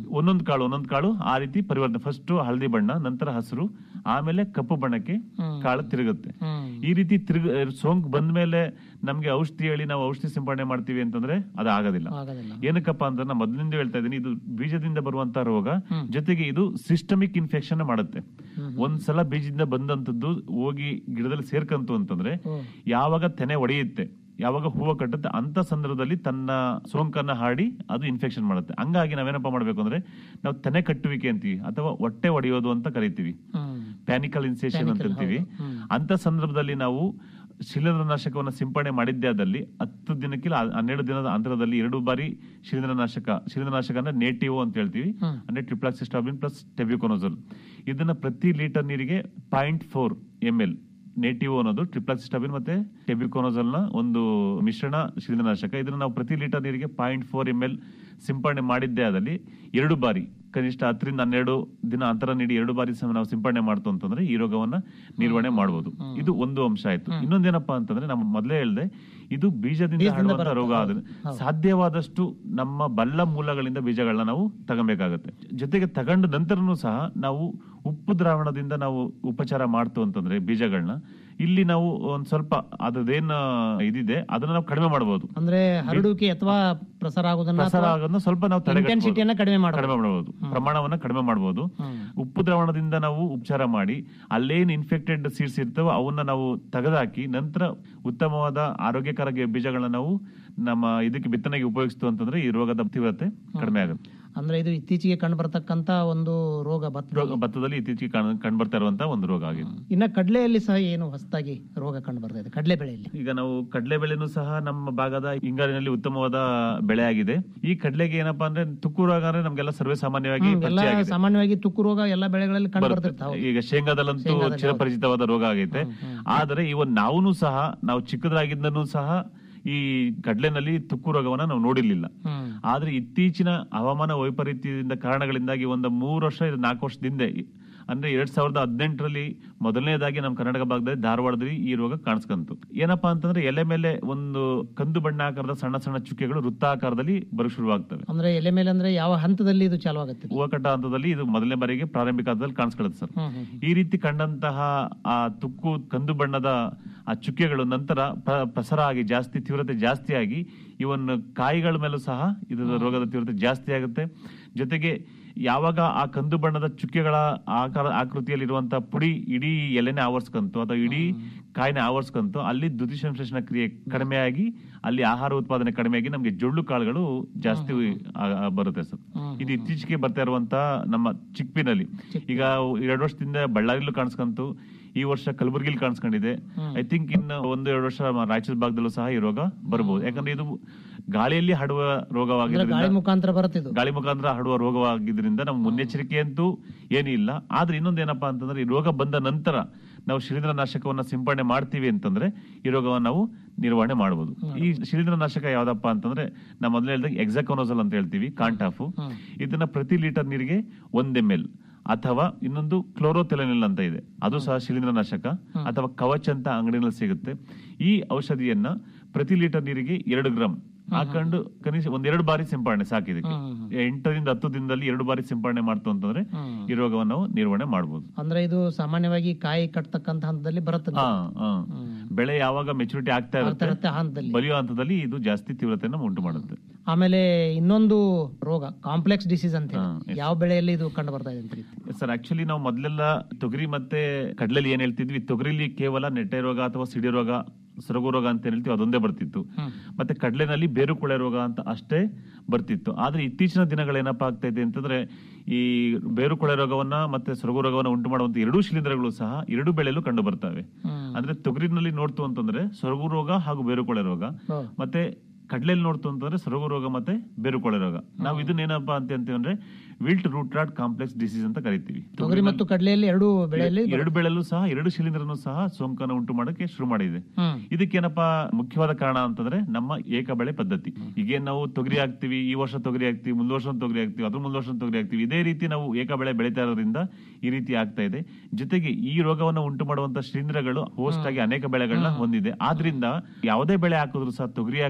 ಒಂದೊಂದು ಕಾಳು ಒಂದೊಂದು ಕಾಳು ಆ ರೀತಿ ಪರಿವರ್ತನೆ ಫಸ್ಟ್ ಹಳದಿ ಬಣ್ಣ ನಂತರ ಹಸಿರು ಆಮೇಲೆ ಕಪ್ಪು ಬಣ್ಣಕ್ಕೆ ಕಾಳು ತಿರುಗುತ್ತೆ ಈ ರೀತಿ ತಿರುಗ ಸೋಂಕು ಬಂದ್ಮೇಲೆ ನಮ್ಗೆ ಔಷಧಿ ಹೇಳಿ ನಾವು ಔಷಧಿ ಸಿಂಪಡಣೆ ಮಾಡ್ತೀವಿ ಅಂತಂದ್ರೆ ಅದು ಆಗೋದಿಲ್ಲ ಆಗೋದಿಲ್ಲ ಏನಕ್ಕಪ್ಪ ಅಂದ್ರೆ ನಾನು ಮೊದಲಿಂದ ಹೇಳ್ತಾ ಇದ್ದೀನಿ ಇದು ಬೀಜದಿಂದ ಬರುವಂತ ರೋಗ ಜೊತೆಗೆ ಇದು ಸಿಸ್ಟಮಿಕ್ ಇನ್ಫೆಕ್ಷನ್ ಮಾಡುತ್ತೆ ಒಂದ್ಸಲ ಬೀಜದಿಂದ ಬಂದಂತದ್ದು ಹೋಗಿ ಗಿಡದಲ್ಲಿ ಸೇರ್ಕಂತು ಅಂತಂದ್ರೆ ಯಾವಾಗ ತೆನೆ ಒಡೆಯುತ್ತೆ ಯಾವಾಗ ಹೂವು ಕಟ್ಟುತ್ತೆ ಅಂತ ಸಂದರ್ಭದಲ್ಲಿ ತನ್ನ ಸೋಂಕನ್ನ ಹಾಡಿ ಅದು ಇನ್ಫೆಕ್ಷನ್ ಮಾಡುತ್ತೆ ಹಂಗಾಗಿ ನಾವೇನಪ್ಪ ಮಾಡ್ಬೇಕು ಅಂದ್ರೆ ನಾವು ತೆನೆ ಕಟ್ಟುವಿಕೆ ಅಂತೀವಿ ಅಥವಾ ಹೊಟ್ಟೆ ಒಡೆಯೋದು ಅಂತ ಕರಿತೀವಿ ಪ್ಯಾನಿಕಲ್ ಇನ್ಸೇಷನ್ ಅಂತ ಅಂತೀವಿ ಅಂತ ಸಂದರ್ಭದಲ್ಲಿ ನಾವು ಶಿಲೀಂಧ್ರನಾಶಕವನ್ನು ಸಿಂಪಡಣೆ ಮಾಡಿದ್ದೇ ಆದಲ್ಲಿ ಹತ್ತು ದಿನಕ್ಕೆ ಇಲ್ಲ ಹನ್ನೆರಡು ದಿನದ ಅಂತರದಲ್ಲಿ ಎರಡು ಬಾರಿ ಶಿಲೀಂಧ್ರನಾಶಕ ಶಿಲೀಂಧ್ರನಾಶಕ ಅಂದ್ರೆ ನೇಟಿವ್ ಅಂತ ಹೇಳ್ತೀವಿ ಅಂದ್ರೆ ಟ್ರಿಪ್ಲಾಕ್ಸಿಸ್ಟಾಬಿನ್ ಪ್ಲಸ್ ಟೆಬ್ಯುಕೊನೋಸಲ್ ಇದನ್ನ ಪ್ರತಿ ಲೀಟರ್ ನೀರಿಗೆ point four M L native ಅನ್ನೋದು ಟ್ರಿಪ್ಲಾಕ್ಸಿಸ್ಟಾಬಿನ್ ಮತ್ತೆ ಟೆಬ್ಯುಕೊನೋಸಲ್ ನ ಒಂದು ಮಿಶ್ರಣ ಶಿಲೀಂಧ್ರನಾಶಕ ಇದನ್ನ ನಾವು ಪ್ರತಿ ಲೀಟರ್ ನೀರಿಗೆ ಪಾಯಿಂಟ್ ಫೋರ್ ಎಂ ಎಲ್ ಸಿಂಪಡಣೆ ಮಾಡಿದ್ದೇ ಆದಲ್ಲಿ ಎರಡು ಬಾರಿ ಕನಿಷ್ಠ ಹತ್ತರಿಂದ ಹನ್ನೆರಡು ದಿನ ಅಂತರ ನೀಡಿ ಎರಡು ಬಾರಿ ಸಹ ನಾವು ಸಿಂಪಡಣೆ ಮಾಡ್ತು ಅಂತಂದ್ರೆ ಈ ರೋಗವನ್ನ ನಿರ್ವಹಣೆ ಮಾಡಬಹುದು ಇದು ಒಂದು ಅಂಶ ಆಯ್ತು ಇನ್ನೊಂದೇನಪ್ಪಾ ಅಂತಂದ್ರೆ ನಾವು ಮೊದಲೇ ಹೇಳ್ದೆ ಇದು ಬೀಜದಿಂದ ಹರಡುವಂತ ರೋಗ ಆದ್ರೆ ಸಾಧ್ಯವಾದಷ್ಟು ನಮ್ಮ ಬಲ್ಲ ಮೂಲಗಳಿಂದ ಬೀಜಗಳನ್ನ ನಾವು ತಗೊಬೇಕಾಗತ್ತೆ ಜೊತೆಗೆ ತಗೊಂಡ ನಂತರನೂ ಸಹ ನಾವು ಉಪ್ಪು ದ್ರಾವಣದಿಂದ ನಾವು ಉಪಚಾರ ಮಾಡ್ತು ಅಂತಂದ್ರೆ ಬೀಜಗಳನ್ನ ಇಲ್ಲಿ ನಾವು ಒಂದ್ ಸ್ವಲ್ಪ ಅದ್ರದ್ದೇನ್ ಇದಿದೆ ಅದನ್ನ ನಾವು ಕಡಿಮೆ ಮಾಡಬಹುದು ಅಂದ್ರೆ ಹರಡುವಿಕೆ ಅಥವಾ ಪ್ರಸಾರ ಆಗೋದನ್ನ ಪ್ರಸಾರ ಆಗೋದನ್ನ ಸ್ವಲ್ಪ ನಾವು ಇಂಟೆನ್ಸಿಟಿಯನ್ನ ಕಡಿಮೆ ಕಡಿಮೆ ಮಾಡಬಹುದು ಮಾಡಬಹುದು ಪ್ರಮಾಣವನ್ನ ಕಡಿಮೆ ಮಾಡಬಹುದು ಉಪ್ಪು ದ್ರಾವಣದಿಂದ ನಾವು ಉಪಚಾರ ಮಾಡಿ ಅಲ್ಲೇನ್ ಇನ್ಫೆಕ್ಟೆಡ್ ಸೀಡ್ಸ್ ಇರ್ತವೋ ಅವನ್ನ ನಾವು ತೆಗೆದಾಕಿ ನಂತರ ಉತ್ತಮವಾದ ಆರೋಗ್ಯಕರ ಬೀಜಗಳನ್ನ ನಾವು ನಮ್ಮ ಇದಕ್ಕೆ ಬಿತ್ತನೆಗೆ ಉಪಯೋಗಿಸ್ತು ಅಂತಂದ್ರೆ ಈ ರೋಗದ ತೀವ್ರತೆ ಕಡಿಮೆ ಆಗುತ್ತೆ ಅಂದ್ರೆ ಇದು ಇತ್ತೀಚೆಗೆ ಕಂಡು ಬರ್ತಕ್ಕಂತ ಒಂದು ರೋಗ ಭತ್ತ ರೋಗ ಭತ್ತದಲ್ಲಿ ಇತ್ತೀಚೆಗೆ ಕಾಣ್- ಕಂಡ್ಬರ್ತಾ ಇರುವಂತಹ ಒಂದು ರೋಗ ಆಗಿದೆ ಇನ್ನ ಕಡಲೆಯಲ್ಲಿ ಸಹ ಏನು ಹೊಸದಾಗಿ ರೋಗ ಕಂಡು ಬರ್ತಾ ಇದೆ ಕಡಲೆ ಬೆಳೆಯಲ್ಲಿ ಈಗ ನಾವು ಕಡಲೆ ಬೆಳೆನೂ ಸಹ ನಮ್ಮ ಭಾಗದ ಹಿಂಗಾರಿನಲ್ಲಿ ಉತ್ತಮವಾದ ಬೆಳೆ ಆಗಿದೆ ಈ ಕಡಲೆಗೆ ಏನಪ್ಪಾ ಅಂದ್ರೆ ತುಕ್ಕು ರೋಗ ಅಂದ್ರೆ ನಮ್ಗೆಲ್ಲ ಸರ್ವೇ ಸಾಮಾನ್ಯವಾಗಿ ಎಲ್ಲ ಪರಿಚಯ ಆಗಿದೆ. ಸಾಮಾನ್ಯವಾಗಿ ತುಕ್ಕು ರೋಗ ಎಲ್ಲ ಬೆಳೆಗಳಲ್ಲಿ ಕಂಡು ಬರುತ್ತೆ. ಬರ್ತಿರ್ತಾವೆ ಈಗ ಶೇಂಗಾದಲ್ಲಂತೂ ಶೇಂಗಾದಲ್ಲಿ ಚಿರಪರಿಚಿತವಾದ ರೋಗ ಆಗೈತೆ ಆದ್ರೆ ಇವನ್ ನಾವು ಸಹ ನಾವು ಚಿಕ್ಕದಾಗಿದ್ದನೂ ಸಹ ಈ ಕಡ್ಲೆನಲ್ಲಿ ತುಕ್ಕು ರೋಗವನ್ನ ನಾವು ನೋಡಿರ್ಲಿಲ್ಲ ಆದ್ರೆ ಇತ್ತೀಚಿನ ಹವಾಮಾನ ವೈಪರೀತ್ಯದಿಂದ ಕಾರಣಗಳಿಂದಾಗಿ ಒಂದು ಮೂರು ವರ್ಷ ಇದು ನಾಲ್ಕು ವರ್ಷದಿಂದ ಅಂದ್ರೆ ಎರಡ್ ಸಾವಿರದ ಹದಿನೆಂಟರಲ್ಲಿ ಮೊದಲನೇದಾಗಿ ನಮ್ಮ ಕರ್ನಾಟಕ ಭಾಗದಲ್ಲಿ ಧಾರವಾಡದಲ್ಲಿ ಈ ರೋಗ ಕಾಣಿಸ್ಕಂತು ಏನಪ್ಪಾ ಅಂತಂದ್ರೆ ಎಲೆ ಮೇಲೆ ಒಂದು ಕಂದು ಬಣ್ಣ ಆಕಾರದ ಸಣ್ಣ ಸಣ್ಣ ಚುಕ್ಕೆಗಳು ವೃತ್ತಾಕಾರದಲ್ಲಿ ಬರಕ್ ಶುರುವಾಗ್ತವೆ ಅಂದ್ರೆ ಎಲೆ ಮೇಲೆ ಅಂದ್ರೆ ಯಾವ ಹಂತದಲ್ಲಿ ಇದು ಚಾಲು ಆಗುತ್ತೆ ಹೂವ ಕಟ್ಟ ಹಂತದಲ್ಲಿ ಇದು ಮೊದಲನೇ ಬಾರಿಗೆ ಪ್ರಾರಂಭಿಕ ಹಂತದಲ್ಲಿ ಕಾಣಿಸ್ಕೊಳ್ಳುತ್ತೆ ಸರ್ ಈ ರೀತಿ ಕಂಡಂತಹ ಆ ತುಕ್ಕು ಕಂದು ಬಣ್ಣದ ಆ ಚುಕ್ಕೆಗಳು ನಂತರ ಪ್ರ- ಪ್ರಸರ ಆಗಿ ಜಾಸ್ತಿ ತೀವ್ರತೆ ಜಾಸ್ತಿ ಆಗಿ ಇವನ್ ಕಾಯಿಗಳ ಮೇಲೂ ಸಹ ಇದರ ರೋಗದ ತೀವ್ರತೆ ಜಾಸ್ತಿ ಆಗುತ್ತೆ ಜೊತೆಗೆ ಯಾವಾಗ ಆ ಕಂದು ಬಣ್ಣದ ಚುಕ್ಕೆಗಳ ಆಕಾರ ಆಕೃತಿಯಲ್ಲಿರುವಂತಹ ಪುಡಿ ಇಡೀ ಎಲೆನೆ ಆವರಿಸ್ಕಂತು ಅಥವಾ ಇಡೀ ಕಾಯಿನ ಆವರಿಸ್ಕಂತು ಅಲ್ಲಿ ದ್ಯುತಿಸಂಶ್ಲೇಷಣ ಕ್ರಿಯೆ ಕಡಿಮೆಯಾಗಿ ಅಲ್ಲಿ ಆಹಾರ ಉತ್ಪಾದನೆ ಕಡಿಮೆಯಾಗಿ ನಮಗೆ ಜೊಳ್ಳು ಕಾಳುಗಳು ಜಾಸ್ತಿ ಆ- ಆ ಬರುತ್ತೆ ಸರ್ ಇದು ಇತ್ತೀಚೆಗೆ ಬರ್ತಾ ಇರುವಂತ ನಮ್ಮ ಚಿಕ್ಪಿನಲ್ಲಿ ಈಗ ಎರಡು ವರ್ಷದಿಂದ ಬಳ್ಳಾರಿಲೂ ಕಾಣಿಸ್ಕಂತು ಈ ವರ್ಷ ಕಲಬುರಗಿಲಿ ಕಾಣಿಸ್ಕೊಂಡಿದೆ ಐ ಥಿಂಕ್ ಇನ್ನು ಒಂದು ಎರಡು ವರ್ಷ ಮ- ರಾಯಚೂರು ಭಾಗದಲ್ಲೂ ಸಹ ಈ ರೋಗ ಬರಬಹುದು ಯಾಕಂದ್ರೆ ಇದು ಗಾಳಿಯಲ್ಲಿ ಹರಡುವ ಅಂದ್ರೆ ರೋಗವಾಗಿದ್ದರಿಂದ ಗಾಳಿ ಮುಖಾಂತರ ಬರುತ್ತಿದ್ದು ಗಾಳಿ ಮುಖಾಂತರ ಹರಡುವ ರೋಗವಾಗಿದ್ದರಿಂದ ನಮ್ಮ ಮುನ್ನೆಚ್ಚರಿಕೆ ಅಂತೂ ಏನೂ ಇಲ್ಲ ಆದ್ರೆ ಇನ್ನೊಂದೇನಪ್ಪಾ ಅಂತಂದ್ರೆ ಈ ರೋಗ ಬಂದ ನಂತರ ನಾವು ಶಿಲೀಂಧ್ರನಾಶಕವನ್ನ ಸಿಂಪಡಣೆ ಮಾಡ್ತೀವಿ ಅಂತಂದ್ರೆ ಈ ರೋಗವನ್ನು ನಾವು ನಿರ್ವಹಣೆ ಮಾಡಬಹುದು ಈ ಶಿಲೀಂಧ್ರನಾಶಕ ಯಾವ್ದಪ್ಪ ಅಂತಂದ್ರೆ ನಾವು ಮೊದಲೇ ಹೇಳಿದಾಗ ಎಕ್ಸಾಕೋನೋಸಲ್ ಅಂತ ಹೇಳ್ತೀವಿ ಕಾಂಟಾಫು ಇದನ್ನ ಪ್ರತಿ ಲೀಟರ್ ನೀರಿಗೆ ಒಂದ್ ಎಂ ಎಲ್ ಅಥವಾ ಇನ್ನೊಂದು ಕ್ಲೋರೋಥೆಲನಿಲ್ ಅಂತ ಇದೆ ಅದು ಸಹ ಶಿಲೀಂಧ್ರನಾಶಕ ಅಥವಾ ಕವಚ್ ಅಂತ ಅಂಗಡಿನಲ್ಲಿ ಸಿಗುತ್ತೆ ಈ ಔಷಧಿಯನ್ನ ಪ್ರತಿ ಲೀಟರ್ ನೀರಿಗೆ ಎರಡು ಗ್ರಾಮ್ ಹಾಕೊಂಡು ಕನಿಷ್ಠ ಒಂದೆರಡು ಬಾರಿ ಸಿಂಪಡಣೆ ಸಾಕಿದಕ್ಕೆ ಎಂಟರಿಂದ ಹತ್ತು ದಿನದಲ್ಲಿ ಎರಡು ಬಾರಿ ಸಿಂಪಡಣೆ ಮಾಡ್ತು ಅಂತಂದ್ರೆ ಈ ರೋಗವನ್ನು ನಾವು ನಿರ್ವಹಣೆ ಮಾಡಬಹುದು ಅಂದ್ರೆ ಇದು ಸಾಮಾನ್ಯವಾಗಿ ಕಾಯಿ ಕಟ್ತಕ್ಕಂತ ಹಂತದಲ್ಲಿ ಬರುತ್ತೆ ಹಾ ಹಾ ಬೆಳೆ ಯಾವಾಗ ಮೆಚುರಿಟಿ ಆಗ್ತಾ ಇರುತ್ತೆ ಇರುತ್ತೆ ಆ ಹಂತದಲ್ಲಿ ಬಲಿಯೋ ಹಂತದಲ್ಲಿ ಇದು ಜಾಸ್ತಿ ತೀವ್ರತೆಯನ್ನು ಉಂಟು ಮಾಡುತ್ತೆ ಆಮೇಲೆ ಇನ್ನೊಂದು ರೋಗ ಕಾಂಪ್ಲೆಕ್ಸ್ ಡಿಸೀಸ್ ಅಂತ ಹೇಳಿ ಯಾವ ಬೆಳೆಯಲ್ಲಿ ಇದು ಕಂಡು ಬರ್ತಾ ಇದೆ ಅಂತ ಹೇಳಿ ಸರ್ ಆಕ್ಚುಲಿ ನಾವು ಮೊದಲೆಲ್ಲ ತೊಗರಿ ಮತ್ತೆ ಕಡಲೆಲಿ ಏನ್ ಹೇಳ್ತಿದ್ವಿ ತೊಗರಿಲಿ ಕೇವಲ ನೆಟ್ಟೆ ರೋಗ ಅಥವಾ ಸಿಡಿ ರೋಗ ಸೊರಗು ರೋಗ ಅಂತ ಏನ್ ಹೇಳ್ತೀವಿ ಅದೊಂದೇ ಬರ್ತಿತ್ತು ಮತ್ತೆ ಕಡಲೆನಲ್ಲಿ ಬೇರುಕೊಳೆ ರೋಗ ಅಂತ ಅಷ್ಟೇ ಬರ್ತಿತ್ತು ಆದ್ರೆ ಇತ್ತೀಚಿನ ದಿನಗಳೇನಪ್ಪಾ ಆಗ್ತಾ ಇದೆ ಅಂತಂದ್ರೆ ಈ ಬೇರುಕೊಳೆ ರೋಗವನ್ನ ಮತ್ತೆ ಸೊರಗು ರೋಗವನ್ನ ಉಂಟು ಮಾಡುವಂತ ಎರಡೂ ಶಿಲೀಂಧ್ರಗಳು ಸಹ ಎರಡು ಬೆಳೆಯಲ್ಲೂ ಕಂಡು ಬರ್ತವೆ ಅಂದ್ರೆ ತೊಗರಿನಲ್ಲಿ ನೋಡ್ತು ಅಂತಂದ್ರೆ ಸೊರಗು ರೋಗ ಹಾಗೂ ಬೇರುಕೊಳೆ ರೋಗ ಮತ್ತೆ ಕಡ್ಲೆಯಲ್ಲಿ ನೋಡ್ತು ಅಂತಂದ್ರೆ ಸೊರಗು ರೋಗ ಮತ್ತೆ ಬೇರುಕೊಳೆ ರೋಗ ನಾವು ಇದನ್ನೇನಪ್ಪಾ ಅಂತ ಅಂತೀವಿ ಅಂದ್ರೆ wilt root rot complex disease ಅಂತ ಕರಿತೀವಿ ತೊಗರಿ ಮತ್ತು ಕಡಲೆಯಲ್ಲಿ ಎರಡು ಬೆಳೆಯಲ್ಲಿ ಎರಡು ಬೆಳೆಯಲ್ಲೂ ಸಹ ಎರಡು ಶಿಲೀಂಧ್ರನು ಸಹ ಸೋಂಕನ್ನು ಉಂಟು ಮಾಡಕ್ಕೆ ಶುರು ಮಾಡಿದೆ ಹ್ಮ್. ಇದಕ್ಕೇನಪ್ಪಾ ಮುಖ್ಯವಾದ ಕಾರಣ ಅಂತಂದ್ರೆ ನಮ್ಮ ಏಕ ಬೆಳೆ ಪದ್ಧತಿ ಈಗೇನ್ ನಾವು ತೊಗರಿ ಹಾಕ್ತಿವಿ ಈ ವರ್ಷ ತೊಗರಿ ಹಾಕ್ತಿವಿ ಮುಂದ್ ವರ್ಷ ತೊಗರಿ ಹಾಕ್ತಿವಿ ಅದ್ರ ಮುಂದ್ ವರ್ಷ ತೊಗರಿ ಹಾಕ್ತಿವಿ ಇದೇ ರೀತಿ ನಾವು ಏಕ ಬೆಳೆ ಬೆಳೀತಾ ಇರೋದ್ರಿಂದ ಈ ರೀತಿ ಆಗ್ತಾ ಇದೆ ಜೊತೆಗೆ ಈ ರೋಗವನ್ನು ಉಂಟು ಮಾಡುವಂತ ಶಿಲೀಂಧ್ರಗಳು ಹೋಸ್ಟ್ ಆಗಿ ಅನೇಕ ಬೆಳೆಗಳನ್ನ ಹೊಂದಿದೆ ಆದ್ರಿಂದ ಯಾವುದೇ ಬೆಳೆ ಹಾಕಿದ್ರು ಸಹ ತೊಗರಿ ಹಾಕ್ಲಿ ನಾವು ಕಡಲೆ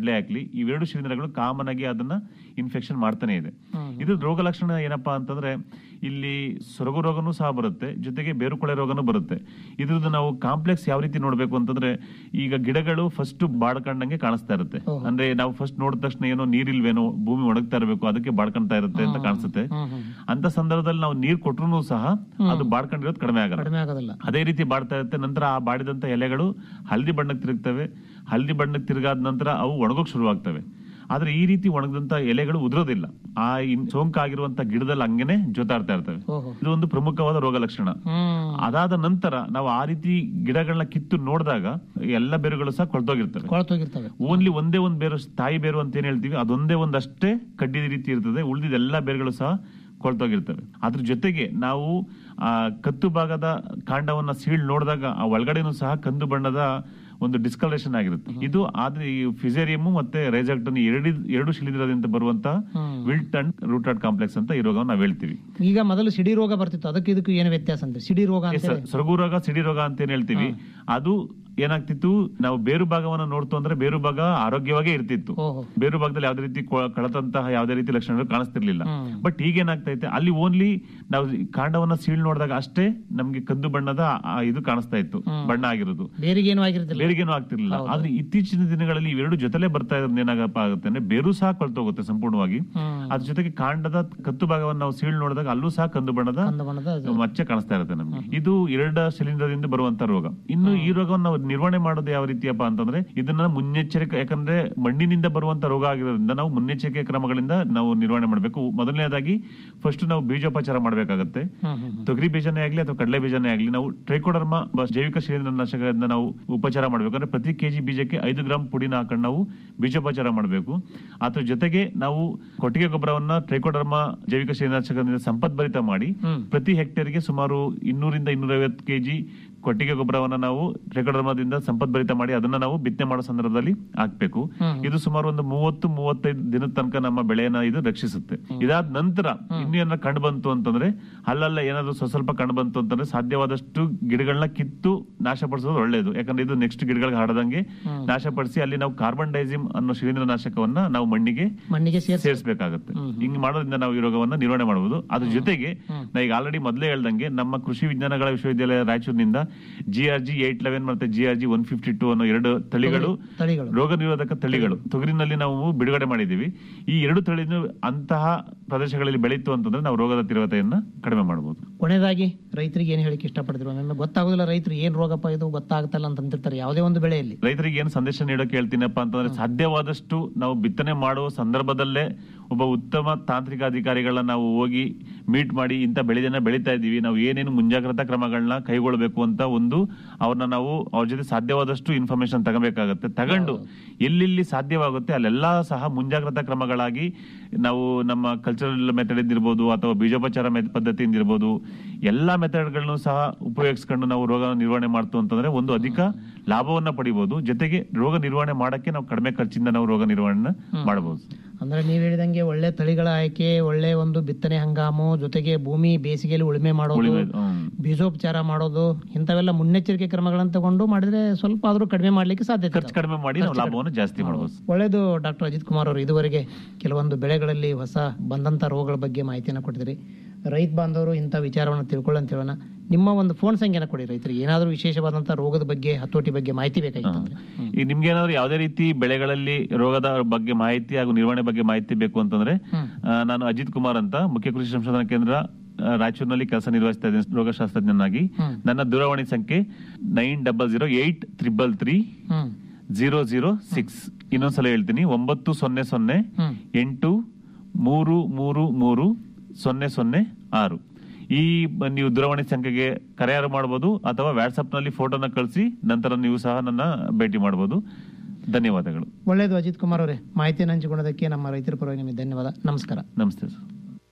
ಕಡಲೆ ಹಾಕ್ಲಿ ಇವೆರಡು ಶಿಲೀಂಧ್ರಗಳು ಕಾಮನ್ ಆಗಿ ಅದನ್ನ ಇನ್ಫೆಕ್ಷನ್ ಮಾಡ್ತಾನೆ ಇದೆ ಇದು ರೋಗ ಲಕ್ಷಣ ಏನಪ್ಪಾ ಅಂತಂದ್ರೆ ಇಲ್ಲಿ ಸೊರಗು ರೋಗನೂ ಸಹ ಬರುತ್ತೆ ಜೊತೆಗೆ ಬೇರುಕೊಳೆ ರೋಗನೂ ಬರುತ್ತೆ ಇದ್ರದ್ದು ನಾವು ಕಾಂಪ್ಲೆಕ್ಸ್ ಯಾವ ರೀತಿ ನೋಡ್ಬೇಕು ಅಂತಂದ್ರೆ ಈಗ ಗಿಡಗಳು ಫಸ್ಟ್ ಬಾಡ್ಕೊಂಡಂಗೆ ಕಾಣಿಸ್ತಾ ಇರುತ್ತೆ ಅಂದ್ರೆ ನಾವು ಫಸ್ಟ್ ನೋಡಿದ ತಕ್ಷಣ ಏನೋ ನೀರಿಲ್ವೇನೋ ಭೂಮಿ ಒಣಗ್ತಾ ಇರಬೇಕು ಅದಕ್ಕೆ ಬಾಡ್ಕೊಂತಾ ಇರುತ್ತೆ ಅಂತ ಕಾಣಿಸುತ್ತೆ ಅಂತ ಸಂದರ್ಭದಲ್ಲಿ ನಾವು ನೀರ್ ಕೊಟ್ರು ಸಹ ಅದು ಬಾಡ್ಕೊಂಡಿರೋದು ಕಡಿಮೆ ಆಗಲ್ಲ ಕಡಿಮೆ ಆಗೋದಿಲ್ಲ ಅದೇ ರೀತಿ ಬಾಡ್ತಾ ಇರುತ್ತೆ ನಂತರ ಆ ಬಾಡಿದಂತ ಎಲೆಗಳು ಹಳದಿ ಬಣ್ಣಕ್ಕೆ ತಿರುಗ್ತವೆ ಹಳದಿ ಬಣ್ಣಕ್ಕೆ ತಿರುಗಾದ ನಂತರ ಅವು ಒಣಗೋಕ್ ಶುರುವಾಗ್ತವೆ ಆದ್ರೆ ಈ ರೀತಿ ಒಣಗದಂತ ಎಲೆಗಳು ಉದುರೋದಿಲ್ಲ ಆ ಇನ್- ಸೋಂಕಾಗಿರುವಂತ ಗಿಡದಲ್ಲಿ ಹಂಗೇನೆ ಜೊತಾಡ್ತಾ ಇರ್ತವೆ ಓಹೋ. ಇದು ಒಂದು ಪ್ರಮುಖವಾದ ರೋಗ ಲಕ್ಷಣ ಹ್ಮ್ ಅದಾದ ನಂತರ ನಾವು ಆ ರೀತಿ ಗಿಡಗಳನ್ನ ಕಿತ್ತು ನೋಡಿದಾಗ ಎಲ್ಲ ಬೇರುಗಳು ಸಹ ಕೊಳ್ತೋಗಿರ್ತವೆ ಕೊಳತೋಗಿರ್ತವೆ ಓನ್ಲಿ ಒಂದೇ ಒಂದ್ ಬೇರು ತಾಯಿ ಬೇರು ಅಂತ ಏನ್ ಹೇಳ್ತೀವಿ ಅದೊಂದೇ ಒಂದಷ್ಟೇ ಕಡ್ಡಿ ರೀತಿ ಇರ್ತದೆ ಉಳಿದಿದ ಎಲ್ಲಾ ಬೇರುಗಳು ಸಹ ಕೊಳ್ತೋಗಿರ್ತವೆ ಅದ್ರ ಜೊತೆಗೆ ನಾವು ಆ ಕತ್ತು ಭಾಗದ ಕಾಂಡವನ್ನ ಸೀಳ್ ನೋಡಿದಾಗ ಆ ಒಳಗಡೆನೂ ಸಹ ಕಂದು ಬಣ್ಣದ ಒಂದು ಡಿಸ್ಕಲರೇಷನ್ ಆಗಿರುತ್ತೆ ಇದು ಆದ್ರೆ ಈ ಫಿಸೇರಿಯಮ್ ಮತ್ತೆ ರೈಜಾಕ್ಟನ್ ಎರಡು ಎರಡು ಶಿಲೀಂಧ್ರದಿಂದ ಬರುವಂತ ವಿಲ್ಟ್ ಅಂಡ್ ರೂಟೆಡ್ ಕಾಂಪ್ಲೆಕ್ಸ್ ಅಂತ ಈ ರೋಗವನ್ನು ನಾವು ಹೇಳ್ತೀವಿ ಈಗ ಮೊದಲು ಸಿಡಿ ರೋಗ ಬರ್ತಿತ್ತು ಅದಕ್ಕೆ ಇದಕ್ಕೂ ಏನು ವ್ಯತ್ಯಾಸ ಅಂತ ಸಿಡಿ ರೋಗ ಅಂತ ಹೇಳಿ ಸೊರಗು ರೋಗ ಸಿಡಿ ರೋಗ ಅಂತ ಏನ್ ಹೇಳ್ತೀವಿ ಅದು ಏನಾಗ್ತಿತ್ತು ನಾವು ಬೇರು ಭಾಗವನ್ನ ನೋಡ್ತು ಅಂದ್ರೆ ಬೇರು ಭಾಗ ಆರೋಗ್ಯವಾಗೇ ಇರ್ತಿತ್ತು ಓಹೋ ಬೇರು ಭಾಗದಲ್ಲಿ ಯಾವ್ದೇ ರೀತಿ ಕೊ- ಕಳತಂತಹ ಯಾವ್ದೇ ರೀತಿ ಲಕ್ಷಣಗಳು ಕಾಣಿಸ್ತಿರ್ಲಿಲ್ಲ ಬಟ್ ಈಗ ಏನಾಗ್ತೈತೆ ಅಲ್ಲಿ ಓನ್ಲಿ ನಾವು ಈ ಕಾಂಡವನ್ನ ಸೀಳ್ ನೋಡಿದಾಗ ಅಷ್ಟೇ ನಮ್ಗೆ ಕದ್ದು ಬಣ್ಣದ ಆ ಇದು ಕಾಣಿಸ್ತಾ ಇತ್ತು ಬಣ್ಣ ಆಗಿರೋದು ಬೇರಿಗೆ ಏನು ಆಗಿರ್ತಿಲ್ಲ ಬೇರಿಗೇನು ಆಗ್ತಿರ್ಲಿಲ್ಲ ಆದ್ರೆ ಇತ್ತೀಚಿನ ದಿನಗಳಲ್ಲಿ ಇವೆರಡು ಜೊತೆಲೆ ಬರ್ತಾ ಇರೋದು ಏನಾಗಪ್ಪ ಆಗುತ್ತೆ ಅಂದ್ರೆ ಬೇರು ಸಹ ಕೊಳ್ತೋಗುತ್ತೆ ಸಂಪೂರ್ಣವಾಗಿ ಅದ್ರ ಜೊತೆಗೆ ಕಾಂಡದ ಕತ್ತು ಭಾಗವನ್ನು ನಾವು ಸೀಳ್ ನೋಡಿದಾಗ ಅಲ್ಲೂ ಸಹ ಕಂದು ಬಣ್ಣದ ಕಂದು ಬಣ್ಣದ ಅದು. ಮಚ್ಚೆ ಕಾಣಿಸ್ತಾ ಇರುತ್ತೆ ನಮ್ಗೆ ಇದು ಎರಡ ಶಿಲೀಂಧ್ರದಿಂದ ಬರುವಂತ ರೋಗ ಇನ್ನು ಈ ರೋಗವನ್ನು ನಾವು ನಿರ್ವಹಣೆ ಮಾಡೋದು ಯಾವ ರೀತಿಯಪ್ಪ ಅಂತಂದ್ರೆ ಇದನ್ನ ಮುನ್ನೆಚ್ಚರಿಕೆ ಯಾಕಂದ್ರೆ ಮಣ್ಣಿನಿಂದ ಬರುವಂತ ರೋಗ ಆಗಿರೋದ್ರಿಂದ ನಾವು ಮುನ್ನೆಚ್ಚರಿಕೆ ಕ್ರಮಗಳಿಂದ ನಾವು ನಿರ್ವಹಣೆ ಮಾಡಬೇಕು ಮೊದಲನೇದಾಗಿ ಫಸ್ಟ್ ನಾವು ಬೀಜೋಪಚಾರ ಮಾಡಬೇಕಾಗತ್ತೆ ಹ್ಮ್ ಹ್ಮ್ ತೊಗರಿ ಬೀಜನೇ ಆಗ್ಲಿ ಅಥವಾ ಕಡಲೆ ಬೀಜನೇ ಆಗ್ಲಿ ನಾವು ಟ್ರೈಕೋಡರ್ಮ ಬ- ಜೈವಿಕ ಶಿಲೀಂಧ್ರನಾಶಕದಿಂದ ನಾವು ಉಪಚಾರ ಮಾಡಬೇಕು ಅಂದ್ರೆ ಪ್ರತಿ ಕೆಜಿ ಬೀಜಕ್ಕೆ ಐದು ಗ್ರಾಮ್ ಪುಡಿನ ಹಾಕೊಂಡು ನಾವು ಬೀಜೋಪಚಾರ ಮಾಡಬೇಕು ಅದ್ರ ಜೊತೆಗೆ ನಾವು ಕೊಟ್ಟಿಗೆ ಗೊಬ್ಬರವನ್ನ ಟ್ರೈಕೋಡರ್ಮ ಜೈವಿಕ ಶಿಲೀಂಧ್ರನಾಶಕದಿಂದ ಸಂಪದ್ಭರಿತ ಮಾಡಿ ಪ್ರತಿ ಹೆಕ್ಟೇರ್ಗೆ ಸುಮಾರು ಇನ್ನೂರಿಂದ ಇನ್ನೂರೈವತ್ತು ಕೆಜಿ ಕೊಟ್ಟಿಗೆ ಗೊಬ್ಬರವನ್ನ ನಾವು ಟ್ರೈಕೋಡರ್ಮದಿಂದ ಸಂಪದ್ಭರಿತ ಮಾಡಿ ಅದನ್ನ ನಾವು ಬಿತ್ತನೆ ಮಾಡೋ ಸಂದರ್ಭದಲ್ಲಿ ಹಾಕ್ಬೇಕು ಇದು ಸುಮಾರು ಒಂದು ಮೂವತ್ತು ಮೂವತ್ತೈದು ದಿನದ ತನಕ ನಮ್ಮ ಬೆಳೆಯನ್ನ ಇದು ರಕ್ಷಿಸುತ್ತೆ ಇದಾದ ನಂತರ ಇನ್ನೂ ಏನಾರ ಕಂಡು ಬಂತು ಅಂತಂದ್ರೆ ಅಲ್ಲಲ್ಲ ಏನಾದ್ರು ಸ್ವಲ್ಪ ಸ್ವಲ್ಪ ಕಂಡು ಬಂತು ಅಂತಂದ್ರೆ ಸಾಧ್ಯವಾದಷ್ಟು ಗಿಡಗಳನ್ನ ಕಿತ್ತು ನಾಶಪಡಿಸೋದು ಒಳ್ಳೇದು ಯಾಕಂದ್ರೆ ಇದು ನೆಕ್ಸ್ಟ್ ಗಿಡಗಳಿಗೆ ಹರದಂಗೆ ನಾಶಪಡಿಸಿ ಅಲ್ಲಿ ನಾವು ಕಾರ್ಬನ್ ಡೈಸಿಮ್ ಅನ್ನೋ ಶಿಲೀಂಧ್ರ ನಾಶಕವನ್ನ ನಾವು ಮಣ್ಣಿಗೆ ಮಣ್ಣಿಗೆ ಸೇರಿಸಿ ಸೇರಿಸಬೇಕಾಗುತ್ತೆ ಹಿಂಗ್ ಮಾಡೋದ್ರಿಂದ ನಾವು ಈ ರೋಗವನ್ನ ನಿರ್ವಹಣೆ ಮಾಡಬಹುದು ಅದ್ರ ಜೊತೆಗೆ ನಾ ಈಗ ಆಲ್ರೆಡಿ ಮೊದಲೇ ಹೇಳ್ದಂಗೆ ನಮ್ಮ ಕೃಷಿ ವಿಜ್ಞಾನಗಳ ವಿಶ್ವವಿದ್ಯಾಲಯ ರಾಯಚೂರಿನಿಂದ G R G eight eleven ಮತ್ತೆ G R G one fifty two ಅನ್ನೋ ಎರಡು ತಳಿಗಳು ತಳಿಗಳು ರೋಗ ನಿರೋಧಕ ತಳಿಗಳು ತೊಗರಿನಲ್ಲಿ ನಾವು ಬಿಡುಗಡೆ ಮಾಡಿದೀವಿ ಈ ಎರಡು ತಳಿನು ಅಂತಹ ಪ್ರದೇಶಗಳಲ್ಲಿ ಬೆಳೀತು ಅಂತಂದ್ರೆ ನಾವು ರೋಗದ ತೀವ್ರತೆಯನ್ನ ಕಡಿಮೆ ಮಾಡಬಹುದು ಕೊನೆಯದಾಗಿ ರೈತರಿಗೆ ಏನು ಹೇಳಿಕ್ಕೆ ಇಷ್ಟಪಡ್ತಿರೋ ಒಮ್ಮೆ ಗೊತ್ತಾಗೋದಿಲ್ಲ ರೈತರು ಏನ್ ರೋಗಪ್ಪ ಇದು ಗೊತ್ತಾಗ್ತಲ್ಲ ಅಂತ ಅಂತಿರ್ತಾರೆ ಯಾವುದೇ ಒಂದು ಬೆಳೆಯಲ್ಲಿ ರೈತರಿಗೆ ಏನು ಸಂದೇಶ ನೀಡೋಕೆ ಹೇಳ್ತೀನಪ್ಪ ಅಂತಂದ್ರೆ ಸಾಧ್ಯವಾದಷ್ಟು ನಾವು ಬಿತ್ತನೆ ಮಾಡುವ ಸಂದರ್ಭದಲ್ಲೇ ಒಬ್ಬ ಉತ್ತಮ ತಾಂತ್ರಿಕ ಅಧಿಕಾರಿಗಳನ್ನ ನಾವು ಹೋಗಿ ಮೀಟ್ ಮಾಡಿ ಇಂಥ ಬೆಳೆದನ್ನ ಬೆಳೀತಾ ಇದ್ದೀವಿ ನಾವು ಏನೇನು ಮುಂಜಾಗ್ರತಾ ಕ್ರಮಗಳನ್ನ ಕೈಗೊಳ್ಳಬೇಕು ಅಂತ ಒಂದು ಅವ್ರನ್ನ ನಾವು ಅವ್ರ ಜೊತೆ ಸಾಧ್ಯವಾದಷ್ಟು ಇನ್ಫಾರ್ಮೇಶನ್ ತಗೋಬೇಕಾಗತ್ತೆ ತಗೊಂಡು ಎಲ್ಲೆಲ್ಲಿ ಸಾಧ್ಯವಾಗುತ್ತೆ ಅಲ್ಲೆಲ್ಲ ಸಹ ಮುಂಜಾಗ್ರತಾ ಕ್ರಮಗಳಾಗಿ ನಾವು ನಮ್ಮ ಕಲ್ಚರಲ್ ಮೆಥಡ್ ಇರ್ಬೋದು ಅಥವಾ ಬೀಜೋಪಚಾರ ಮೆಥ್- ಪದ್ಧತಿಯಿಂದ ಇರ್ಬೋದು ಎಲ್ಲಾ ಮೆಥಡ್ಗಳನ್ನು ಸಹ ಉಪಯೋಗಿಸ್ಕೊಂಡು ನಾವು ರೋಗ ನಿರ್ವಹಣೆ ಮಾಡ್ತು ಅಂತಂದ್ರೆ ಒಂದು ಅಧಿಕ ಲಾಭವನ್ನ ಪಡಿಬಹುದು ಜೊತೆಗೆ ರೋಗ ನಿರ್ವಹಣೆ ಮಾಡಕ್ಕೆ ನಾವು ಕಡಿಮೆ ಖರ್ಚಿಂದ ನಾವು ರೋಗ ನಿರ್ವಹಣೆ ಮಾಡಬಹುದು ಅಂದ್ರೆ ನೀವ್ ಹೇಳಿದಂಗೆ ಒಳ್ಳೆ ತಳಿಗಳ ಆಯ್ಕೆ ಒಳ್ಳೆ ಒಂದು ಬಿತ್ತನೆ ಹಂಗಾಮು ಜೊತೆಗೆ ಭೂಮಿ ಬೇಸಿಗೆಯಲ್ಲಿ ಉಳುಮೆ ಮಾಡೋದು ಉಳಿಮೆ ಹ್ಮ್. ಬೀಜೋಪಚಾರ ಮಾಡೋದು ಇಂಥವೆಲ್ಲ ಮುನ್ನೆಚ್ಚರಿಕೆ ಕ್ರಮಗಳನ್ನು ತಗೊಂಡು ಮಾಡಿದ್ರೆ ಸ್ವಲ್ಪ ಆದ್ರೂ ಕಡಿಮೆ ಮಾಡ್ಲಿಕ್ಕೆ ಸಾಧ್ಯತೆ ಖರ್ಚು ಇದಾವೆ. ಕಡಿಮೆ ಮಾಡಿ ನಾವು ಲಾಭವನ್ನು ಜಾಸ್ತಿ ಮಾಡಬಹುದು ಒಳ್ಳೇದು ಡಾಕ್ಟರ್ ಅಜಿತ್ ಕುಮಾರ್ ಅವರು ಇದುವರೆಗೆ ಕೆಲವೊಂದು ಬೆಳೆಗಳಲ್ಲಿ ಹೊಸ ಬಂದಂತ ರೋಗಗಳ ಬಗ್ಗೆ ಮಾಹಿತಿಯನ್ನು ಕೊಟ್ಟಿದ್ರಿ ರೈತ ಬಾಂಧವರು ಇಂಥ ವಿಚಾರವನ್ನು ತಿಳ್ಕೊಳ್ಳಂತ ಹೇಳೋಣ ನಿಮ್ಮ ಒಂದು ಫೋನ್ ಸಂಖ್ಯೆನ ಕೊಡಿ ರೈತರಿಗೆ ಏನಾದರೂ ವಿಶೇಷವಾದಂಥ ರೋಗದ ಬಗ್ಗೆ ಹತೋಟಿ ಬಗ್ಗೆ ಮಾಹಿತಿ ಬೇಕಾಗಿತ್ತು ಅಂದ್ರೆ ಈಗ ನಿಮ್ಗೆ ಏನಾದ್ರು ಯಾವುದೇ ರೀತಿ ಬೆಳೆಗಳಲ್ಲಿ ರೋಗದ ಬಗ್ಗೆ ಮಾಹಿತಿ ಹಾಗೂ ನಿರ್ವಹಣೆ ಬಗ್ಗೆ ಮಾಹಿತಿ ಬೇಕು ಅಂತಂದ್ರೆ ಆ, ನಾನು ಅಜಿತ್ ಕುಮಾರ್ ಅಂತ ಮುಖ್ಯ ಕೃಷಿ ಸಂಶೋಧನಾ ಕೇಂದ್ರ ಆ, ರಾಯಚೂರಿನಲ್ಲಿ ಕೆಲಸ ನಿರ್ವಹಿಸ್ತಾ ಇದ್ದೀನಿ ರೋಗಶಾಸ್ತ್ರಜ್ಞನಾಗಿ ನನ್ನ ದೂರವಾಣಿ ಸಂಖ್ಯೆ nine double zero eight triple three hmm zero zero six ಇನ್ನೊಂದ್ಸಲ ಹೇಳ್ತೀನಿ ಒಂಬತ್ತು ಸೊನ್ನೆ ಸೊನ್ನೆ ಎಂಟು ಮೂರು ಮೂರು ಮೂರು ಸೊನ್ನೆ ಸೊನ್ನೆ ಆರು ಈ ಬ- ನೀವು ದೂರವಾಣಿ ಸಂಖ್ಯೆಗೆ ಕರೆಯಾರು ಮಾಡಬಹುದು ಅಥವಾ ವಾಟ್ಸ್ಆಪ್ ನಲ್ಲಿ ಫೋಟೋನ ಕಳಿಸಿ ನಂತರ ನೀವು ಸಹ ನನ್ನ ಭೇಟಿ ಮಾಡಬಹುದು ಧನ್ಯವಾದಗಳು ಒಳ್ಳೇದು ಅಜಿತ್ ಕುಮಾರ್ ಅವರೇ ಮಾಹಿತಿಯನ್ನು ಹಂಚಿಕೊಳ್ಳೋದಕ್ಕೆ ನಮ್ಮ ರೈತರ ಪರವಾಗಿ ನಿಮಗೆ ಧನ್ಯವಾದ ನಮಸ್ಕಾರ ನಮಸ್ತೆ ಸರ್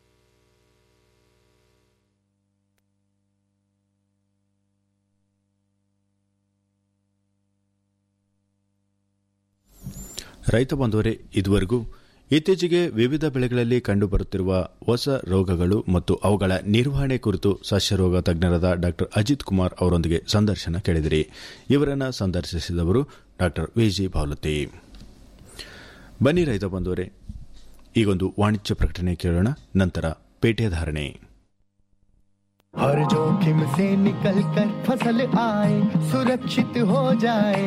ರೈತ ಬಂಧುವರೇ ಇದುವರೆಗೂ ಇತ್ತೀಚೆಗೆ ವಿವಿಧ ಬೆಳೆಗಳಲ್ಲಿ ಕಂಡುಬರುತ್ತಿರುವ ಹೊಸ ರೋಗಗಳು ಮತ್ತು ಅವುಗಳ ನಿರ್ವಹಣೆ ಕುರಿತು ಸಸ್ಯರೋಗ ತಜ್ಞರಾದ ಡಾ ಅಜಿತ್ ಕುಮಾರ್ ಅವರೊಂದಿಗೆ ಸಂದರ್ಶನ ಕೇಳಿದಿರಿ ಇವರನ್ನು ಸಂದರ್ಶಿಸಿದವರು ಡಾ ವಿಜಿ ಭಾವಲತಿ ಬನ್ನಿ ರೈತ ಬಂದವರೇ ಈಗೊಂದು ವಾಣಿಜ್ಯ ಪ್ರಕಟಣೆ ಕೇಳೋಣ ನಂತರ ಪೇಟೆ ಧಾರಣೆ हर जोखिम से निकल कर फसल आए सुरक्षित हो जाए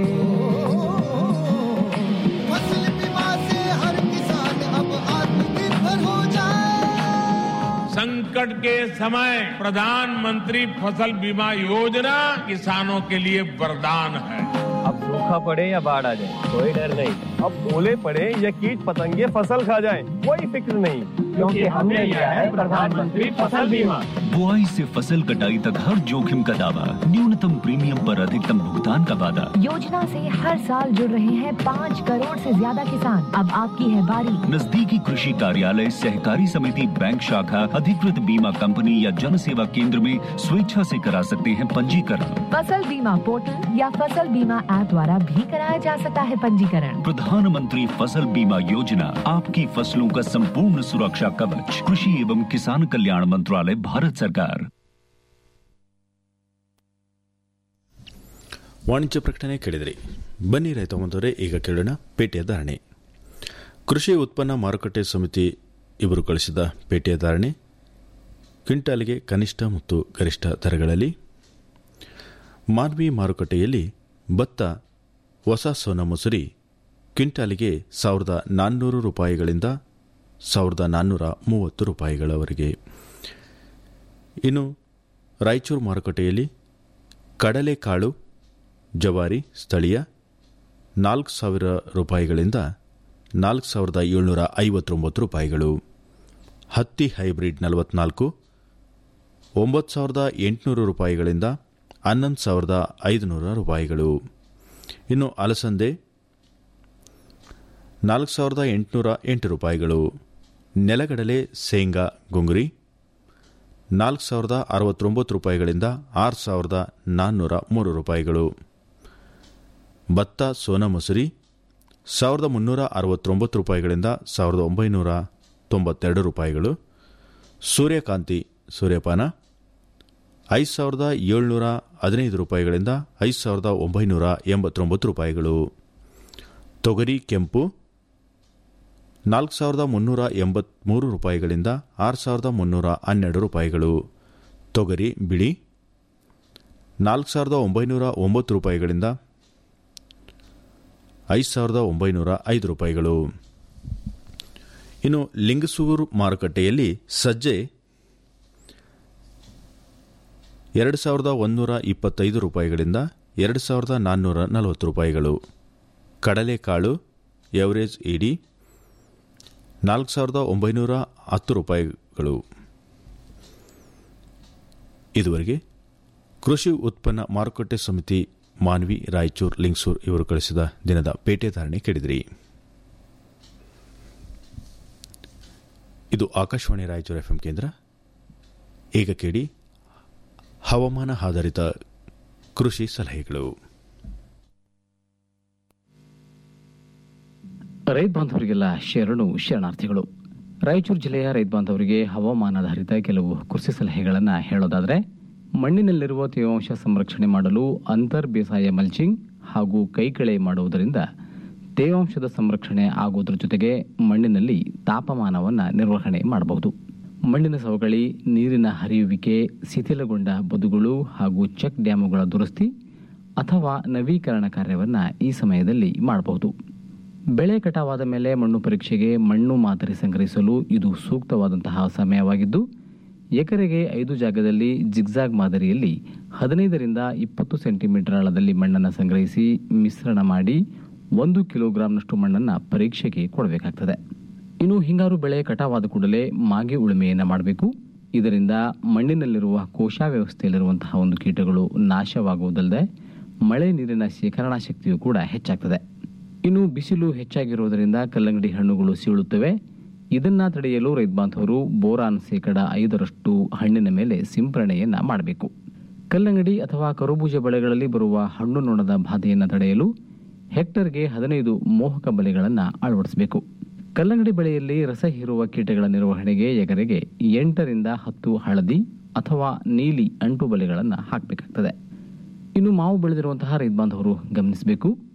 फसल बीमा से हर किसान अब आत्मनिर्भर हो जाए संकट के समय प्रधानमंत्री फसल बीमा योजना किसानों के लिए वरदान है अब सूखा पड़े या बाढ़ आ जाए कोई डर नहीं अब ओले पड़े या कीट पतंगे फसल खा जाए कोई फिक्र नहीं क्योंकि हमने लिया है प्रधानमंत्री फसल बीमा बुआई से फसल कटाई तक हर जोखिम का दावा न्यूनतम प्रीमियम पर अधिकतम भुगतान का वादा योजना से हर साल जुड़ रहे हैं पाँच करोड़ से ज्यादा किसान अब आपकी है बारी नजदीकी कृषि कार्यालय सहकारी समिति बैंक शाखा अधिकृत बीमा कंपनी या जन सेवा केंद्र में स्वेच्छा से करा सकते हैं पंजीकरण फसल बीमा पोर्टल या फसल बीमा ऐप द्वारा भी कराया जा सकता है पंजीकरण प्रधानमंत्री फसल बीमा योजना आपकी फसलों का संपूर्ण सुरक्षा कवच कृषि एवं किसान कल्याण मंत्रालय भारत सरकार ವಾಣಿಜ್ಯ ಪ್ರಕಟಣೆ ಕೇಳಿದ್ರಿ ಬನ್ನಿ ರೈತ ಬಂದವರೇ ಈಗ ಕೇಳೋಣ ಪೇಟೆಯ ಧಾರಣೆ ಕೃಷಿ ಉತ್ಪನ್ನ ಮಾರುಕಟ್ಟೆ ಸಮಿತಿ ಇವರು ಕಳಿಸಿದ ಪೇಟೆಯ ಧಾರಣೆ ಕ್ವಿಂಟಾಲ್ಗೆ ಕನಿಷ್ಠ ಮತ್ತು ಗರಿಷ್ಠ ದರಗಳಲ್ಲಿ ಮಾನ್ವಿ ಮಾರುಕಟ್ಟೆಯಲ್ಲಿ ಭತ್ತ ಹೊಸ ಸೋನಾ ಮಸೂರಿ ಕ್ವಿಂಟಾಲಿಗೆ ಸಾವಿರದ ನಾನ್ನೂರು ರೂಪಾಯಿಗಳಿಂದ ಸಾವಿರದ ನಾನ್ನೂರ ಮೂವತ್ತು ರೂಪಾಯಿಗಳವರೆಗೆ ಇನ್ನು ರಾಯಚೂರು ಮಾರುಕಟ್ಟೆಯಲ್ಲಿ ಕಡಲೆಕಾಳು ಜವಾರಿ ಸ್ಥಳೀಯ ನಾಲ್ಕು ಸಾವಿರ ರೂಪಾಯಿಗಳಿಂದ ನಾಲ್ಕು ಸಾವಿರದ ಏಳ್ನೂರ ಐವತ್ತೊಂಬತ್ತು ರೂಪಾಯಿಗಳು ಹತ್ತಿ ಹೈಬ್ರಿಡ್ ನಲವತ್ನಾಲ್ಕು ಒಂಬತ್ತು ಸಾವಿರದ ಎಂಟುನೂರು ರೂಪಾಯಿಗಳಿಂದ ಹನ್ನೊಂದು ಸಾವಿರದ ಐದುನೂರ ರೂಪಾಯಿಗಳು ಇನ್ನು ಅಲಸಂದೆ ನಾಲ್ಕು ಸಾವಿರದ ಎಂಟುನೂರ ಎಂಟು ರೂಪಾಯಿಗಳು ನೆಲಗಡಲೆ ಶೇಂಗಾ ಗುಂಗುರಿ ನಾಲ್ಕು ಸಾವಿರದ ಅರವತ್ತೊಂಬತ್ತು ರೂಪಾಯಿಗಳಿಂದ ಆರು ಸಾವಿರದ ನಾನ್ನೂರ ಮೂರು ರೂಪಾಯಿಗಳು ಭತ್ತ ಸೋನಾ ಮಸೂರಿ ಸಾವಿರದ ಮುನ್ನೂರ ಅರವತ್ತೊಂಬತ್ತು ರೂಪಾಯಿಗಳಿಂದ ಸಾವಿರದ ಒಂಬೈನೂರ ತೊಂಬತ್ತೆರಡು ರೂಪಾಯಿಗಳು ಸೂರ್ಯಕಾಂತಿ ಸೂರ್ಯಪಾನ ಐದು ಸಾವಿರದ ಏಳ್ನೂರ ಹದಿನೈದು ರೂಪಾಯಿಗಳಿಂದ ಐದು ಸಾವಿರದ ಒಂಬೈನೂರ ಎಂಬತ್ತೊಂಬತ್ತು ರೂಪಾಯಿಗಳು ತೊಗರಿ ಕೆಂಪು ನಾಲ್ಕು ಸಾವಿರದ ಮುನ್ನೂರ ಎಂಬತ್ತ್ಮೂರು ರೂಪಾಯಿಗಳಿಂದ ಆರು ಸಾವಿರದ ಮುನ್ನೂರ ಹನ್ನೆರಡು ರೂಪಾಯಿಗಳು ತೊಗರಿ ಬಿಳಿ ನಾಲ್ಕು ಸಾವಿರದ ಒಂಬೈನೂರ ಒಂಬತ್ತು ರೂಪಾಯಿಗಳಿಂದ ಐದು ಸಾವಿರದ ಒಂಬೈನೂರ ಐದು ರೂಪಾಯಿಗಳು ಇನ್ನು ಲಿಂಗಸೂರು ಮಾರುಕಟ್ಟೆಯಲ್ಲಿ ಸಜ್ಜೆ ಎರಡು ಸಾವಿರದ ಒಂದೂರ ಇಪ್ಪತ್ತೈದು ರೂಪಾಯಿಗಳಿಂದ ಎರಡು ಸಾವಿರದ ನಾನ್ನೂರ ನಲವತ್ತು ರೂಪಾಯಿಗಳು ಕಡಲೆಕಾಳು ಎವರೇಜ್ ಇಡಿ ನಾಲ್ಕು ಸಾವಿರದ ಒಂಬೈನೂರ ಹತ್ತು ರೂಪಾಯಿಗಳು ಇದುವರೆಗೆ ಕೃಷಿ ಉತ್ಪನ್ನ ಮಾರುಕಟ್ಟೆ ಸಮಿತಿ ಮಾನ್ವಿ ರಾಯಚೂರು ಲಿಂಗ್ಸೂರ್ ಇವರು ಕಳಿಸಿದ ದಿನದ ಪೇಟೆ ಧಾರಣೆ ಕೇಳಿದಿರಿ ಇದು ಆಕಾಶವಾಣಿ ರಾಯಚೂರು ಎಫ್ಎಂ ಕೇಂದ್ರ ಈಗ ಕೇಳಿ ಹವಾಮಾನ ಆಧಾರಿತ ಕೃಷಿ ಸಲಹೆಗಳು ರೈತ ಬಾಂಧವರಿಗೆಲ್ಲ ಶರಣು ಶರಣಾರ್ಥಿಗಳು ರಾಯಚೂರು ಜಿಲ್ಲೆಯ ರೈತ ಬಾಂಧವರಿಗೆ ಹವಾಮಾನಾಧಾರಿತ ಕೆಲವು ಕೃಷಿ ಸಲಹೆಗಳನ್ನು ಹೇಳೋದಾದರೆ ಮಣ್ಣಿನಲ್ಲಿರುವ ತೇವಾಂಶ ಸಂರಕ್ಷಣೆ ಮಾಡಲು ಅಂತರ್ ಬೇಸಾಯ ಮಲ್ಚಿಂಗ್ ಹಾಗೂ ಕೈಕಳೆ ಮಾಡುವುದರಿಂದ ತೇವಾಂಶದ ಸಂರಕ್ಷಣೆ ಆಗುವುದರ ಜೊತೆಗೆ ಮಣ್ಣಿನಲ್ಲಿ ತಾಪಮಾನವನ್ನು ನಿರ್ವಹಣೆ ಮಾಡಬಹುದು ಮಣ್ಣಿನ ಸವಕಳಿ ನೀರಿನ ಹರಿಯುವಿಕೆ ಶಿಥಿಲಗೊಂಡ ಬದುಗಳು ಹಾಗೂ ಚೆಕ್ ಡ್ಯಾಮುಗಳ ದುರಸ್ತಿ ಅಥವಾ ನವೀಕರಣ ಕಾರ್ಯವನ್ನು ಈ ಸಮಯದಲ್ಲಿ ಮಾಡಬಹುದು ಬೆಳೆ ಕಟಾವಾದ ಮೇಲೆ ಮಣ್ಣು ಪರೀಕ್ಷೆಗೆ ಮಣ್ಣು ಮಾದರಿ ಸಂಗ್ರಹಿಸಲು ಇದು ಸೂಕ್ತವಾದಂತಹ ಸಮಯವಾಗಿದ್ದು ಎಕರೆಗೆ ಐದು ಜಾಗದಲ್ಲಿ ಜಿಗ್ಜಾಗ್ ಮಾದರಿಯಲ್ಲಿ ಹದಿನೈದರಿಂದ ಇಪ್ಪತ್ತು ಸೆಂಟಿಮೀಟರ್ ಆಳದಲ್ಲಿ ಮಣ್ಣನ್ನು ಸಂಗ್ರಹಿಸಿ ಮಿಶ್ರಣ ಮಾಡಿ ಒಂದು ಕಿಲೋಗ್ರಾಂನಷ್ಟು ಮಣ್ಣನ್ನು ಪರೀಕ್ಷೆಗೆ ಕೊಡಬೇಕಾಗ್ತದೆ ಇನ್ನು ಹಿಂಗಾರು ಬೆಳೆ ಕಟಾವಾದ ಕೂಡಲೇ ಮಾಗಿ ಉಳುಮೆಯನ್ನು ಮಾಡಬೇಕು ಇದರಿಂದ ಮಣ್ಣಿನಲ್ಲಿರುವ ಕೋಶ ವ್ಯವಸ್ಥೆಯಲ್ಲಿರುವಂತಹ ಒಂದು ಕೀಟಗಳು ನಾಶವಾಗುವುದಲ್ಲದೆ ಮಳೆ ನೀರಿನ ಶೇಖರಣಾ ಶಕ್ತಿಯು ಕೂಡ ಹೆಚ್ಚಾಗ್ತದೆ ಇನ್ನು ಬಿಸಿಲು ಹೆಚ್ಚಾಗಿರುವುದರಿಂದ ಕಲ್ಲಂಗಡಿ ಹಣ್ಣುಗಳು ಸೀಳುತ್ತವೆ ಇದನ್ನ ತಡೆಯಲು ರೈತ ಬಾಂಧವರು ಬೋರಾನ್ ಶೇಕಡ ಐದರಷ್ಟು ಹಣ್ಣಿನ ಮೇಲೆ ಸಿಂಪರಣೆಯನ್ನ ಮಾಡಬೇಕು ಕಲ್ಲಂಗಡಿ ಅಥವಾ ಕರುಬೂಜ ಬೆಳೆಗಳಲ್ಲಿ ಬರುವ ಹಣ್ಣು ನೊಣದ ಬಾಧೆಯನ್ನು ತಡೆಯಲು ಹೆಕ್ಟರ್ಗೆ ಹದಿನೈದು ಮೋಹಕ ಬಲೆಗಳನ್ನು ಅಳವಡಿಸಬೇಕು ಕಲ್ಲಂಗಡಿ ಬೆಳೆಯಲ್ಲಿ ರಸ ಹೀರುವ ಕೀಟಗಳ ನಿರ್ವಹಣೆಗೆ ಎಕರೆಗೆ ಎಂಟರಿಂದ ಹತ್ತು ಹಳದಿ ಅಥವಾ ನೀಲಿ ಅಂಟು ಬಲೆಗಳನ್ನು ಹಾಕಬೇಕಾಗ್ತದೆ ಇನ್ನು ಮಾವು ಬೆಳೆದಿರುವಂತಹ ರೈತ ಬಾಂಧವರು ಗಮನಿಸಬೇಕು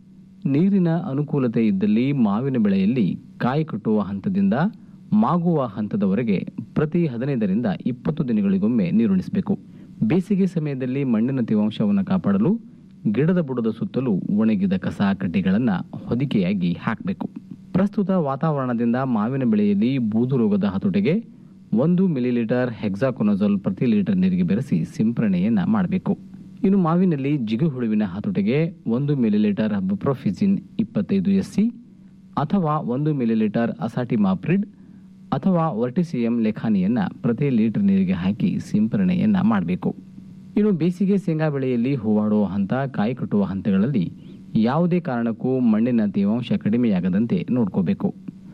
ನೀರಿನ ಅನುಕೂಲತೆ ಇದ್ದಲ್ಲಿ ಮಾವಿನ ಬೆಳೆಯಲ್ಲಿ ಕಾಯಿ ಕಟ್ಟುವ ಹಂತದಿಂದ ಮಾಗುವ ಹಂತದವರೆಗೆ ಪ್ರತಿ ಹದಿನೈದರಿಂದ ಇಪ್ಪತ್ತು ದಿನಗಳಿಗೊಮ್ಮೆ ನೀರುಣಿಸಬೇಕು ಬೇಸಿಗೆ ಸಮಯದಲ್ಲಿ ಮಣ್ಣಿನ ತೇವಾಂಶವನ್ನು ಕಾಪಾಡಲು ಗಿಡದ ಬುಡದ ಸುತ್ತಲೂ ಒಣಗಿದ ಕಸ ಕಡ್ಡಿಗಳನ್ನು ಹೊದಿಕೆಯಾಗಿ ಹಾಕಬೇಕು ಪ್ರಸ್ತುತ ವಾತಾವರಣದಿಂದ ಮಾವಿನ ಬೆಳೆಯಲ್ಲಿ ಬೂದು ರೋಗದ ಹತೋಟಿಗೆ ಒಂದು ಮಿಲಿಲೀಟರ್ ಹೆಕ್ಸಾಕೊನಜೋಲ್ ಪ್ರತಿ ಲೀಟರ್ ನೀರಿಗೆ ಬೆರೆಸಿ ಸಿಂಪರಣೆಯನ್ನ ಮಾಡಬೇಕು ಇನ್ನು ಮಾವಿನಲ್ಲಿ ಜಿಗುಹುಳುವಿನ ಹತೋಟಿಗೆ ಒಂದು ಮಿಲಿಲೀಟರ್ ಬುಪ್ರೋಫಿಸಿನ್ ಇಪ್ಪತ್ತೈದು ಎಸ್ಸಿ ಅಥವಾ ಒಂದು ಮಿಲಿಲೀಟರ್ ಅಸಾಟಿಮಾಪ್ರಿಡ್ ಅಥವಾ ವರ್ಟಿಸಿಯಂ ಲೆಖಾನಿಯನ್ನ ಪ್ರತಿ ಲೀಟರ್ ನೀರಿಗೆ ಹಾಕಿ ಸಿಂಪರಣೆಯನ್ನ ಮಾಡಬೇಕು ಇನ್ನು ಬೇಸಿಗೆ ಶೇಂಗಾ ಬೆಳೆಯಲ್ಲಿ ಹೂವಾಡುವ ಹಂತ ಕಾಯಿ ಕಟ್ಟುವ ಹಂತಗಳಲ್ಲಿ ಯಾವುದೇ ಕಾರಣಕ್ಕೂ ಮಣ್ಣಿನ ತೇವಾಂಶ ಕಡಿಮೆಯಾಗದಂತೆ ನೋಡ್ಕೋಬೇಕು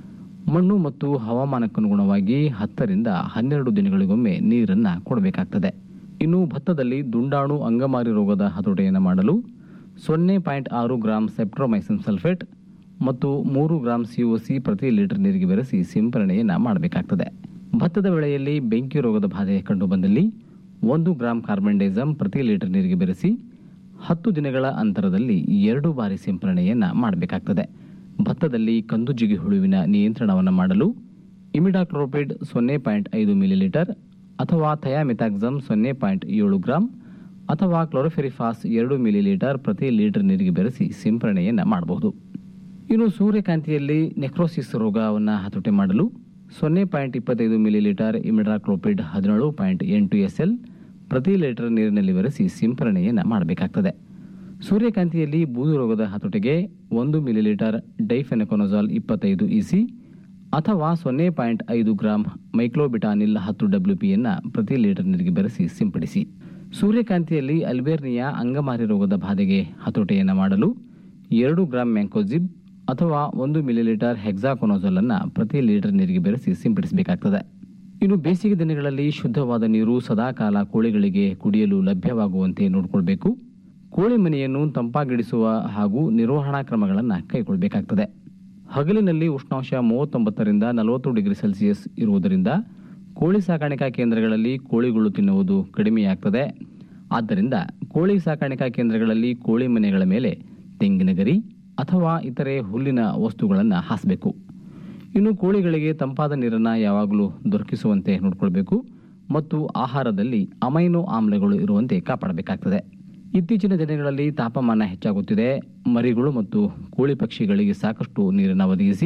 ಮಣ್ಣು ಮತ್ತು ಹವಾಮಾನಕ್ಕನುಗುಣವಾಗಿ ಹತ್ತರಿಂದ ಹನ್ನೆರಡು ದಿನಗಳಿಗೊಮ್ಮೆ ನೀರನ್ನ ಕೊಡಬೇಕಾಗ್ತದೆ ಇನ್ನು ಭತ್ತದಲ್ಲಿ ದುಂಡಾಣು ಅಂಗಮಾರಿ ರೋಗದ ಹತೋಟಿಯನ್ನು ಮಾಡಲು ಸೊನ್ನೆ ಪಾಯಿಂಟ್ ಆರು ಗ್ರಾಂ ಸೆಪ್ಟ್ರೋಮೈಸಿನ್ ಸಲ್ಫೇಟ್ ಮತ್ತು ಮೂರು ಗ್ರಾಂ ಸಿಒಸಿ ಪ್ರತಿ ಲೀಟರ್ ನೀರಿಗೆ ಬೆರೆಸಿ ಸಿಂಪರಣೆಯನ್ನು ಮಾಡಬೇಕಾಗ್ತದೆ ಭತ್ತದ ಬೆಳೆಯಲ್ಲಿ ಬೆಂಕಿ ರೋಗದ ಬಾಧೆ ಕಂಡುಬಂದಲ್ಲಿ ಒಂದು ಗ್ರಾಂ ಕಾರ್ಬನ್ ಡೈಸಮ್ ಪ್ರತಿ ಲೀಟರ್ ನೀರಿಗೆ ಬೆರೆಸಿ ಹತ್ತು ದಿನಗಳ ಅಂತರದಲ್ಲಿ ಎರಡು ಬಾರಿ ಸಿಂಪರಣೆಯನ್ನು ಮಾಡಬೇಕಾಗ್ತದೆ ಭತ್ತದಲ್ಲಿ ಕಂದು ಜಿಗಿ ಹುಳುವಿನ ನಿಯಂತ್ರಣವನ್ನು ಮಾಡಲು ಇಮಿಡಾಕ್ಲೋಪಿಡ್ ಸೊನ್ನೆ ಪಾಯಿಂಟ್ ಐದು ಮಿಲಿಲೀಟರ್ ಅಥವಾ ಥಯಾಮಿಥಾಕ್ಸಮ್ ಸೊನ್ನೆ ಪಾಯಿಂಟ್ ಏಳು ಗ್ರಾಂ ಅಥವಾ ಕ್ಲೋರೋಫೆರಿಫಾಸ್ ಎರಡು ಮಿಲಿಲೀಟರ್ ಪ್ರತಿ ಲೀಟರ್ ನೀರಿಗೆ ಬೆರೆಸಿ ಸಿಂಪರಣೆಯನ್ನು ಮಾಡಬಹುದು ಇನ್ನು ಸೂರ್ಯಕಾಂತಿಯಲ್ಲಿ ನೆಕ್ರೋಸಿಸ್ ರೋಗವನ್ನು ಹತೋಟಿ ಮಾಡಲು ಸೊನ್ನೆ ಪಾಯಿಂಟ್ ಇಪ್ಪತ್ತೈದು ಮಿಲಿಲೀಟರ್ ಇಮಿಡ್ರಾಕ್ಲೋಪಿಡ್ ಹದಿನೇಳು ಪಾಯಿಂಟ್ ಎಂಟು ಎಸ್ ಎಲ್ ಪ್ರತಿ ಲೀಟರ್ ನೀರಿನಲ್ಲಿ ಬೆರೆಸಿ ಸಿಂಪರಣೆಯನ್ನು ಮಾಡಬೇಕಾಗ್ತದೆ ಸೂರ್ಯಕಾಂತಿಯಲ್ಲಿ ಬೂದು ರೋಗದ ಹತೋಟಿಗೆ ಒಂದು ಮಿಲಿಲೀಟರ್ ಡೈಫೆನಕೊನಜಾಲ್ ಇಪ್ಪತ್ತೈದು ಇಸಿ ಅಥವಾ ಸೊನ್ನೆ ಪಾಯಿಂಟ್ ಐದು ಗ್ರಾಂ ಮೈಕ್ಲೋಬಿಟಾನಿಲ್ ಹತ್ತು ಡಬ್ಲ್ಯೂ ಪಿಯನ್ನು ಪ್ರತಿ ಲೀಟರ್ ನೀರಿಗೆ ಬೆರೆಸಿ ಸಿಂಪಡಿಸಿ ಸೂರ್ಯಕಾಂತಿಯಲ್ಲಿ ಅಲ್ಬೇರ್ನಿಯಾ ಅಂಗಮಾರಿ ರೋಗದ ಬಾಧೆಗೆ ಹತೋಟಿಯನ್ನು ಮಾಡಲು ಎರಡು ಗ್ರಾಂ ಮ್ಯಾಂಕೋಜಿಬ್ ಅಥವಾ ಒಂದು ಮಿಲಿಲೀಟರ್ ಹೆಕ್ಸಾಕೊನೋಜಲ್ ಅನ್ನ ಪ್ರತಿ ಲೀಟರ್ ನೀರಿಗೆ ಬೆರೆಸಿ ಸಿಂಪಡಿಸಬೇಕಾಗ್ತದೆ ಇನ್ನು ಬೇಸಿಗೆ ದಿನಗಳಲ್ಲಿ ಶುದ್ಧವಾದ ನೀರು ಸದಾಕಾಲ ಕೋಳಿಗಳಿಗೆ ಕುಡಿಯಲು ಲಭ್ಯವಾಗುವಂತೆ ನೋಡಿಕೊಳ್ಬೇಕು ಕೋಳಿ ಮನೆಯನ್ನು ತಂಪಾಗಿಡಿಸುವ ಹಾಗೂ ನಿರ್ವಹಣಾ ಕ್ರಮಗಳನ್ನು ಕೈಗೊಳ್ಳಬೇಕಾಗ್ತದೆ ಹಗಲಿನಲ್ಲಿ ಉಷ್ಣಾಂಶ ಮೂವತ್ತೊಂಬತ್ತರಿಂದ ನಲವತ್ತು ಡಿಗ್ರಿ ಸೆಲ್ಸಿಯಸ್ ಇರುವುದರಿಂದ ಕೋಳಿ ಸಾಕಾಣಿಕಾ ಕೇಂದ್ರಗಳಲ್ಲಿ ಕೋಳಿಗಳು ತಿನ್ನುವುದು ಕಡಿಮೆಯಾಗ್ತದೆ ಆದ್ದರಿಂದ ಕೋಳಿ ಸಾಕಾಣಿಕಾ ಕೇಂದ್ರಗಳಲ್ಲಿ ಕೋಳಿ ಮನೆಗಳ ಮೇಲೆ ತೆಂಗಿನ ಗರಿ ಅಥವಾ ಇತರೆ ಹುಲ್ಲಿನ ವಸ್ತುಗಳನ್ನು ಹಾಸಬೇಕು ಇನ್ನು ಕೋಳಿಗಳಿಗೆ ತಂಪಾದ ನೀರನ್ನು ಯಾವಾಗಲೂ ದೊರಕಿಸುವಂತೆ ನೋಡಿಕೊಳ್ಬೇಕು ಮತ್ತು ಆಹಾರದಲ್ಲಿ ಅಮೈನೋ ಆಮ್ಲಗಳು ಇರುವಂತೆ ಕಾಪಾಡಬೇಕಾಗ್ತದೆ ಇತ್ತೀಚಿನ ದಿನಗಳಲ್ಲಿ ತಾಪಮಾನ ಹೆಚ್ಚಾಗುತ್ತಿದೆ ಮರಿಗಳು ಮತ್ತು ಕೋಳಿ ಪಕ್ಷಿಗಳಿಗೆ ಸಾಕಷ್ಟು ನೀರನ್ನು ಒದಗಿಸಿ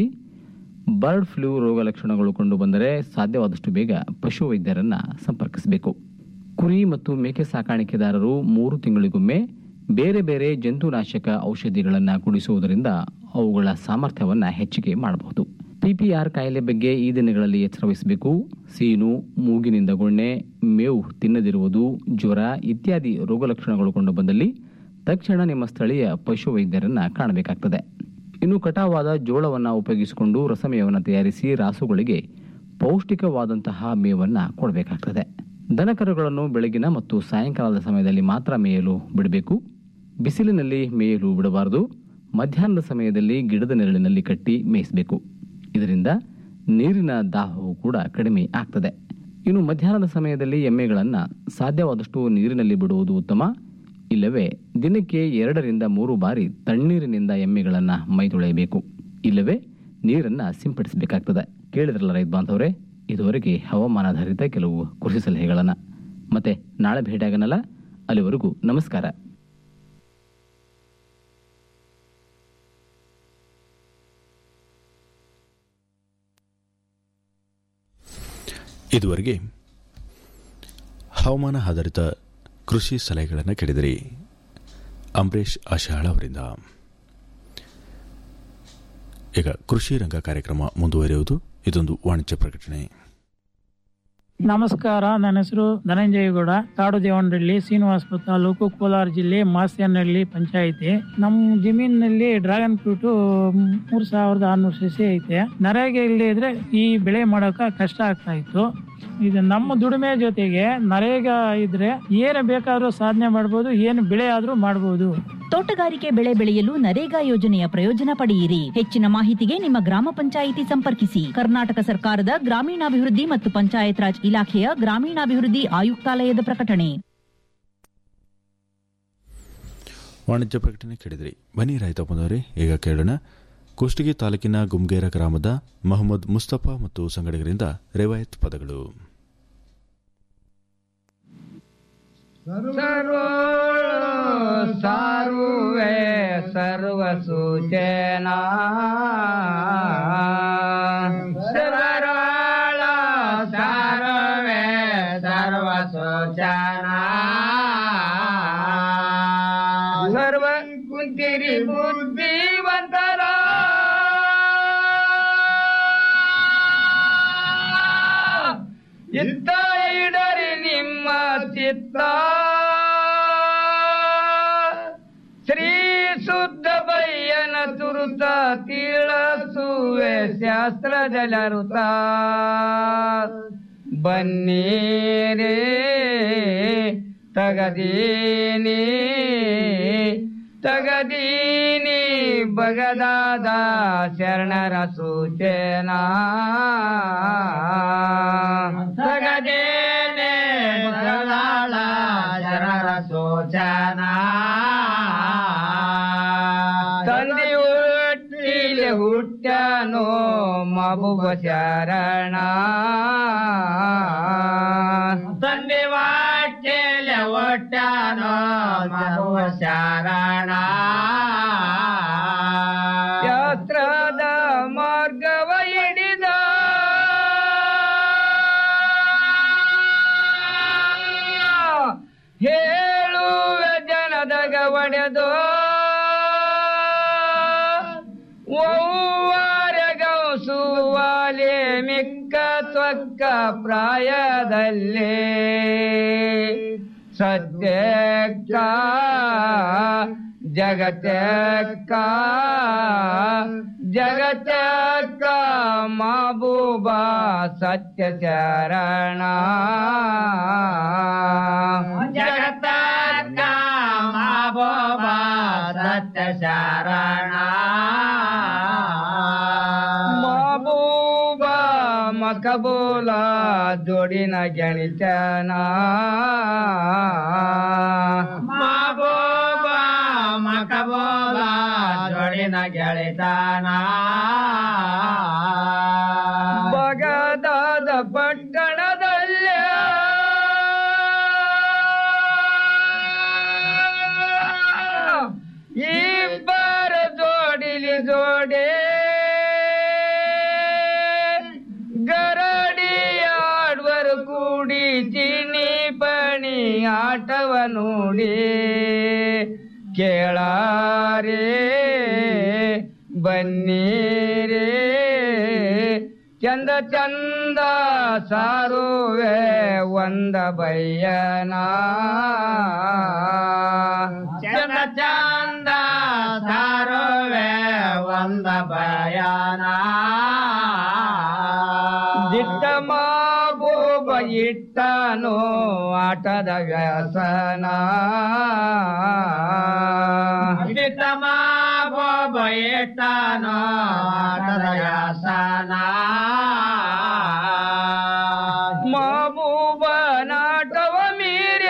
ಬರ್ಡ್ ಫ್ಲೂ ರೋಗ ಲಕ್ಷಣಗಳು ಕಂಡು ಬಂದರೆ ಸಾಧ್ಯವಾದಷ್ಟು ಬೇಗ ಪಶು ವೈದ್ಯರನ್ನ ಸಂಪರ್ಕಿಸಬೇಕು ಕುರಿ ಮತ್ತು ಮೇಕೆ ಸಾಕಾಣಿಕೆದಾರರು ಮೂರು ತಿಂಗಳಿಗೊಮ್ಮೆ ಬೇರೆ ಬೇರೆ ಜಂತುನಾಶಕ ಔಷಧಿಗಳನ್ನು ಕುಡಿಸುವುದರಿಂದ ಅವುಗಳ ಸಾಮರ್ಥ್ಯವನ್ನು ಹೆಚ್ಚಿಗೆ ಮಾಡಬಹುದು ಪಿಪಿಆರ್ ಕಾಯಿಲೆ ಬಗ್ಗೆ ಈ ದಿನಗಳಲ್ಲಿ ಎಚ್ಚರ ವಹಿಸಬೇಕು ಸೀನು ಮೂಗಿನಿಂದ ಗೊಣ್ಣೆ ಮೇವು ತಿನ್ನದಿರುವುದು ಜ್ವರ ಇತ್ಯಾದಿ ರೋಗ ಲಕ್ಷಣಗಳು ಕಂಡು ಬಂದಲ್ಲಿ ತಕ್ಷಣ ನಿಮ್ಮ ಸ್ಥಳೀಯ ಪಶು ವೈದ್ಯರನ್ನ ಕಾಣಬೇಕಾಗ್ತದೆ ಇನ್ನು ಕಟಾವಾದ ಜೋಳವನ್ನು ಉಪಯೋಗಿಸಿಕೊಂಡು ರಸಮೇವನ್ನು ತಯಾರಿಸಿ ರಾಸುಗಳಿಗೆ ಪೌಷ್ಟಿಕವಾದಂತಹ ಮೇವನ್ನು ಕೊಡಬೇಕಾಗ್ತದೆ ದನಕರುಗಳನ್ನು ಬೆಳಗಿನ ಮತ್ತು ಸಾಯಂಕಾಲದ ಸಮಯದಲ್ಲಿ ಮಾತ್ರ ಮೇಯಲು ಬಿಡಬೇಕು ಬಿಸಿಲಿನಲ್ಲಿ ಮೇಯಲು ಬಿಡಬಾರದು ಮಧ್ಯಾಹ್ನದ ಸಮಯದಲ್ಲಿ ಗಿಡದ ನೆರಳಿನಲ್ಲಿ ಕಟ್ಟಿ ಮೇಯಿಸಬೇಕು ಇದರಿಂದ ನೀರಿನ ದಾಹವು ಕೂಡ ಕಡಿಮೆ ಆಗ್ತದೆ ಇನ್ನು ಮಧ್ಯಾಹ್ನದ ಸಮಯದಲ್ಲಿ ಎಮ್ಮೆಗಳನ್ನು ಸಾಧ್ಯವಾದಷ್ಟು ನೀರಿನಲ್ಲಿ ಬಿಡುವುದು ಉತ್ತಮ ಇಲ್ಲವೇ ದಿನಕ್ಕೆ ಎರಡರಿಂದ ಮೂರು ಬಾರಿ ತಣ್ಣೀರಿನಿಂದ ಎಮ್ಮೆಗಳನ್ನು ಮೈ ತೊಳೆಯಬೇಕು ಇಲ್ಲವೇ ನೀರನ್ನು ಸಿಂಪಡಿಸಬೇಕಾಗ್ತದೆ ಕೇಳಿದ್ರಲ್ಲ ರೈತ ಬಾಂಧವರೇ ಇದುವರೆಗೆ ಹವಾಮಾನಾಧಾರಿತ ಕೆಲವು ಕೃಷಿ ಸಲಹೆಗಳನ್ನು ಮತ್ತೆ ನಾಳೆ ಭೇಟಿಯಾಗನಲ್ಲ ಅಲ್ಲಿವರೆಗೂ ನಮಸ್ಕಾರ ಇದುವರೆಗೆ ಹವಾಮಾನ ಆಧಾರಿತ ಕೃಷಿ ಸಲಹೆಗಳನ್ನು ಕೇಳಿದಿರಿ ಅಂಬರೀಶ್ ಆಶಾಳ್ ಅವರಿಂದ ಈಗ ಕೃಷಿ ರಂಗ ಕಾರ್ಯಕ್ರಮ ಮುಂದುವರಿಯುವುದು ಇದೊಂದು ವಾಣಿಜ್ಯ ಪ್ರಕಟಣೆ ನಮಸ್ಕಾರ ನನ್ನ ಹೆಸರು ಧನಂಜಯಗೌಡ ಕಾಡು ದೇವನಹಳ್ಳಿ ಶ್ರೀನಿವಾಸಪುರ ತಾಲೂಕು ಕೋಲಾರ ಜಿಲ್ಲೆ ಮಾಸ್ಯನಹಳ್ಳಿ ಪಂಚಾಯಿತಿ ನಮ್ಮ ಜಮೀನಿನಲ್ಲಿ ಡ್ರ್ಯಾಗನ್ ಫ್ರೂಟ್ ಮೂರ್ ಸಾವಿರದ ಆರ್ನೂರು ಸಸಿ ಐತೆ ನರೇಗೆ ಇಲ್ಲದೆ ಇದ್ರೆ ಈ ಬೆಳೆ ಮಾಡೋಕ ಕಷ್ಟ ಆಗ್ತಾ ಇತ್ತು ಇದು ನಮ್ಮ ದುಡಿಮೆ ಜೊತೆಗೆ ನರೇಗಾ ಇದ್ರೆ ಏನು ಬೇಕಾದ್ರೂ ಸಾಧನೆ ಮಾಡ್ಬೋದು ಏನು ಬೆಳೆ ಆದ್ರೂ ಮಾಡ್ಬೋದು ತೋಟಗಾರಿಕೆ ಬೆಳೆ ಬೆಳೆಯಲು ನರೇಗಾ ಯೋಜನೆಯ ಪ್ರಯೋಜನ ಪಡೆಯಿರಿ ಹೆಚ್ಚಿನ ಮಾಹಿತಿಗೆ ನಿಮ್ಮ ಗ್ರಾಮ ಪಂಚಾಯಿತಿ ಸಂಪರ್ಕಿಸಿ ಕರ್ನಾಟಕ ಸರ್ಕಾರದ ಗ್ರಾಮೀಣಾಭಿವೃದ್ಧಿ ಮತ್ತು ಪಂಚಾಯತ್ ರಾಜ್ ಇಲಾಖೆಯ ಗ್ರಾಮೀಣಾಭಿವೃದ್ಧಿ ಆಯುಕ್ತಾಲಯದ ಪ್ರಕಟಣೆ ವಾಣಿಜ್ಯ ಪ್ರಕಟಣೆ ಕೇಳಿದ್ರಿ ಬನ್ನಿ ರೈತ ಬಂದವರೇ ಈಗ ಕೇಳೋಣ ಕುಷ್ಟಗಿ ತಾಲೂಕಿನ ಗುಮ್ಗೇರ ಗ್ರಾಮದ ಮೊಹಮ್ಮದ್ ಮುಸ್ತಫಾ ಮತ್ತು ಸಂಗಡಿಗರಿಂದ ರೇವಾಯತ್ ಪದಗಳು ಸಾರುವೆ ಸರ್ವ ಸೂಚನಾ ಸರಳ ಸಾರುವೆ ಸರ್ವ ಸೂಚನಾ ಸರ್ವ ಕುಂತಿರಿ ಬುದ್ಧಿವಂತರ ಇತ್ತ ಇಡರಿ ನಿಮ್ಮ ಚಿತ್ತ ಶ್ರೀ ಶುದ್ಧ ಬಯ್ಯನ ತುರುತ ತಿಳಿಸುವೆ ಶಾಸ್ತ್ರದಲರುತ ಬನ್ನೀರೇ ತಗದೀನಿ ತಗದೀನಿ ಬಗದಾದ ಶರಣರ ಸೂಚನಾ ತಗದೇನೆ ಬಗದಾಳ ಶರಣರ ಸೂಚನಾ ತಂದೆ ಹುಟ್ಟಿಲೆ ಹುಟ್ಟನೋ ಮಬುಬ ಶರಣ ತಂದೆ ವಾಟೆಲೆ ಒಟ್ಟನೋ ಮಬುಬ ಶರಣ ಶಾಸ್ತ್ರದ ಮಾರ್ಗವ ಹಿಡಿದ ಹೇಳುವೆ ಜನದಗ ಒಡೆದು ಸುವಾಲೆ ಮಿಕ್ಕ ತ್ವಕ್ಕ ಪ್ರಾಯದಲ್ಲಿ ಸತ್ಯಕ್ಕ ಜಗತ್ತಕ್ಕ ಜಗತ್ತಕ್ಕ ಮಾಬೂಬ ಸತ್ಯ ಚರಣ ಜಗತ್ತಕ್ಕ ಮಾಬೂಬ ಸತ್ಯ ಶರಣ ಮಾಬೂಬ ಮಕಬೂಲ ಜೋಡಿನ ಗೆಣಿತನ ಮಾಬೂಬ ಮಕಬೂಲ ಜೋಡಿನ ಗೆಳಿತನ ಬಗದಾದ ಪಟ್ಟಣದಲ್ಲೇ ಇಬ್ಬರ ಜೋಡಿಲಿ ಜೋಡೆ ಗರಡಿಯಾಡುವರು ಕೂಡಿ ಚಿನಿ ಪಣಿ ಆಟವ ನೋಡಿ ಕೇಳಾರೇ ಬನ್ನೀರೇ ಚಂದ ಚಂದ ಸಾರುವೆ ಒಂದ ಬಯ್ಯನ ಚಂದ ಚಂದ ಸಾರುವೆ ಒಂದ ಬಯನ ದಿಟ್ಟ ಮಾಬೂಬ ಇಟ್ಟನು ಆಟದ ವ್ಯಸನ ದಿಟ್ಟ ಮಾಬೂಬ ಇಟ್ಟನು ಆಟದ ವ್ಯಸನ ಮಾಬೂಬ ನಾಟವ ಮೀರ್ಯ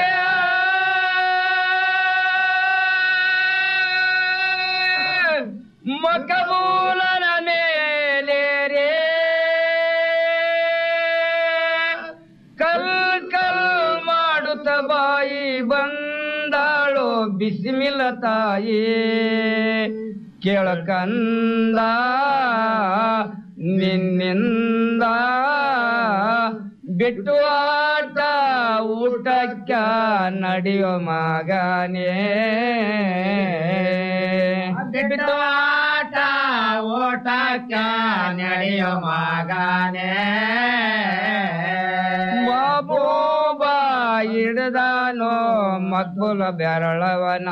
ಮಕಬೂಲನ ಮೇಲೆ ರೇ ಕಲ್ ಕಲ್ ಮಾಡುತ್ತ ಬಾಯಿ ಬಂದಾಳು ಬಿಸಿಮಿಲ ತಾಯಿ ಕೇಳಕಂದ ನಿನ್ನಿಂದ ಬಿಟ್ಟು ಆಟ ಊಟಕ್ಕ ನಡೆಯೋ ಮಗನೇ ಬಿಟ್ಟು ಆಟ ಊಟಕ್ಕ ನಡೆಯೋ ಮಗನೇ ಬಾಬೂಬ ಹಿಡ್ದಾನೋ ಮಕ್ಕಳ ಬೆರಳವನ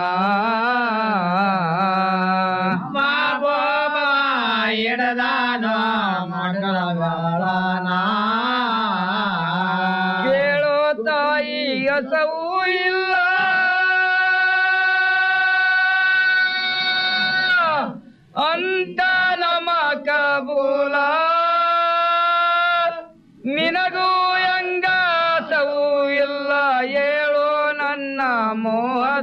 ಬಾಬೂಬ ಹಿಡ್ದಾನೋ ಮಕ್ಕಳ ಬೆರಳನ ಕೇಳೋ ತಾಯಿ ಹಸವೂ ಇಲ್ಲ ಅಂತ ನಮ ಕಬೂಲ ನಿನಗೂ ಹೆಂಗಾಸವೂ ಇಲ್ಲ ಹೇಳೋ ನನ್ನ ಮೋಹದ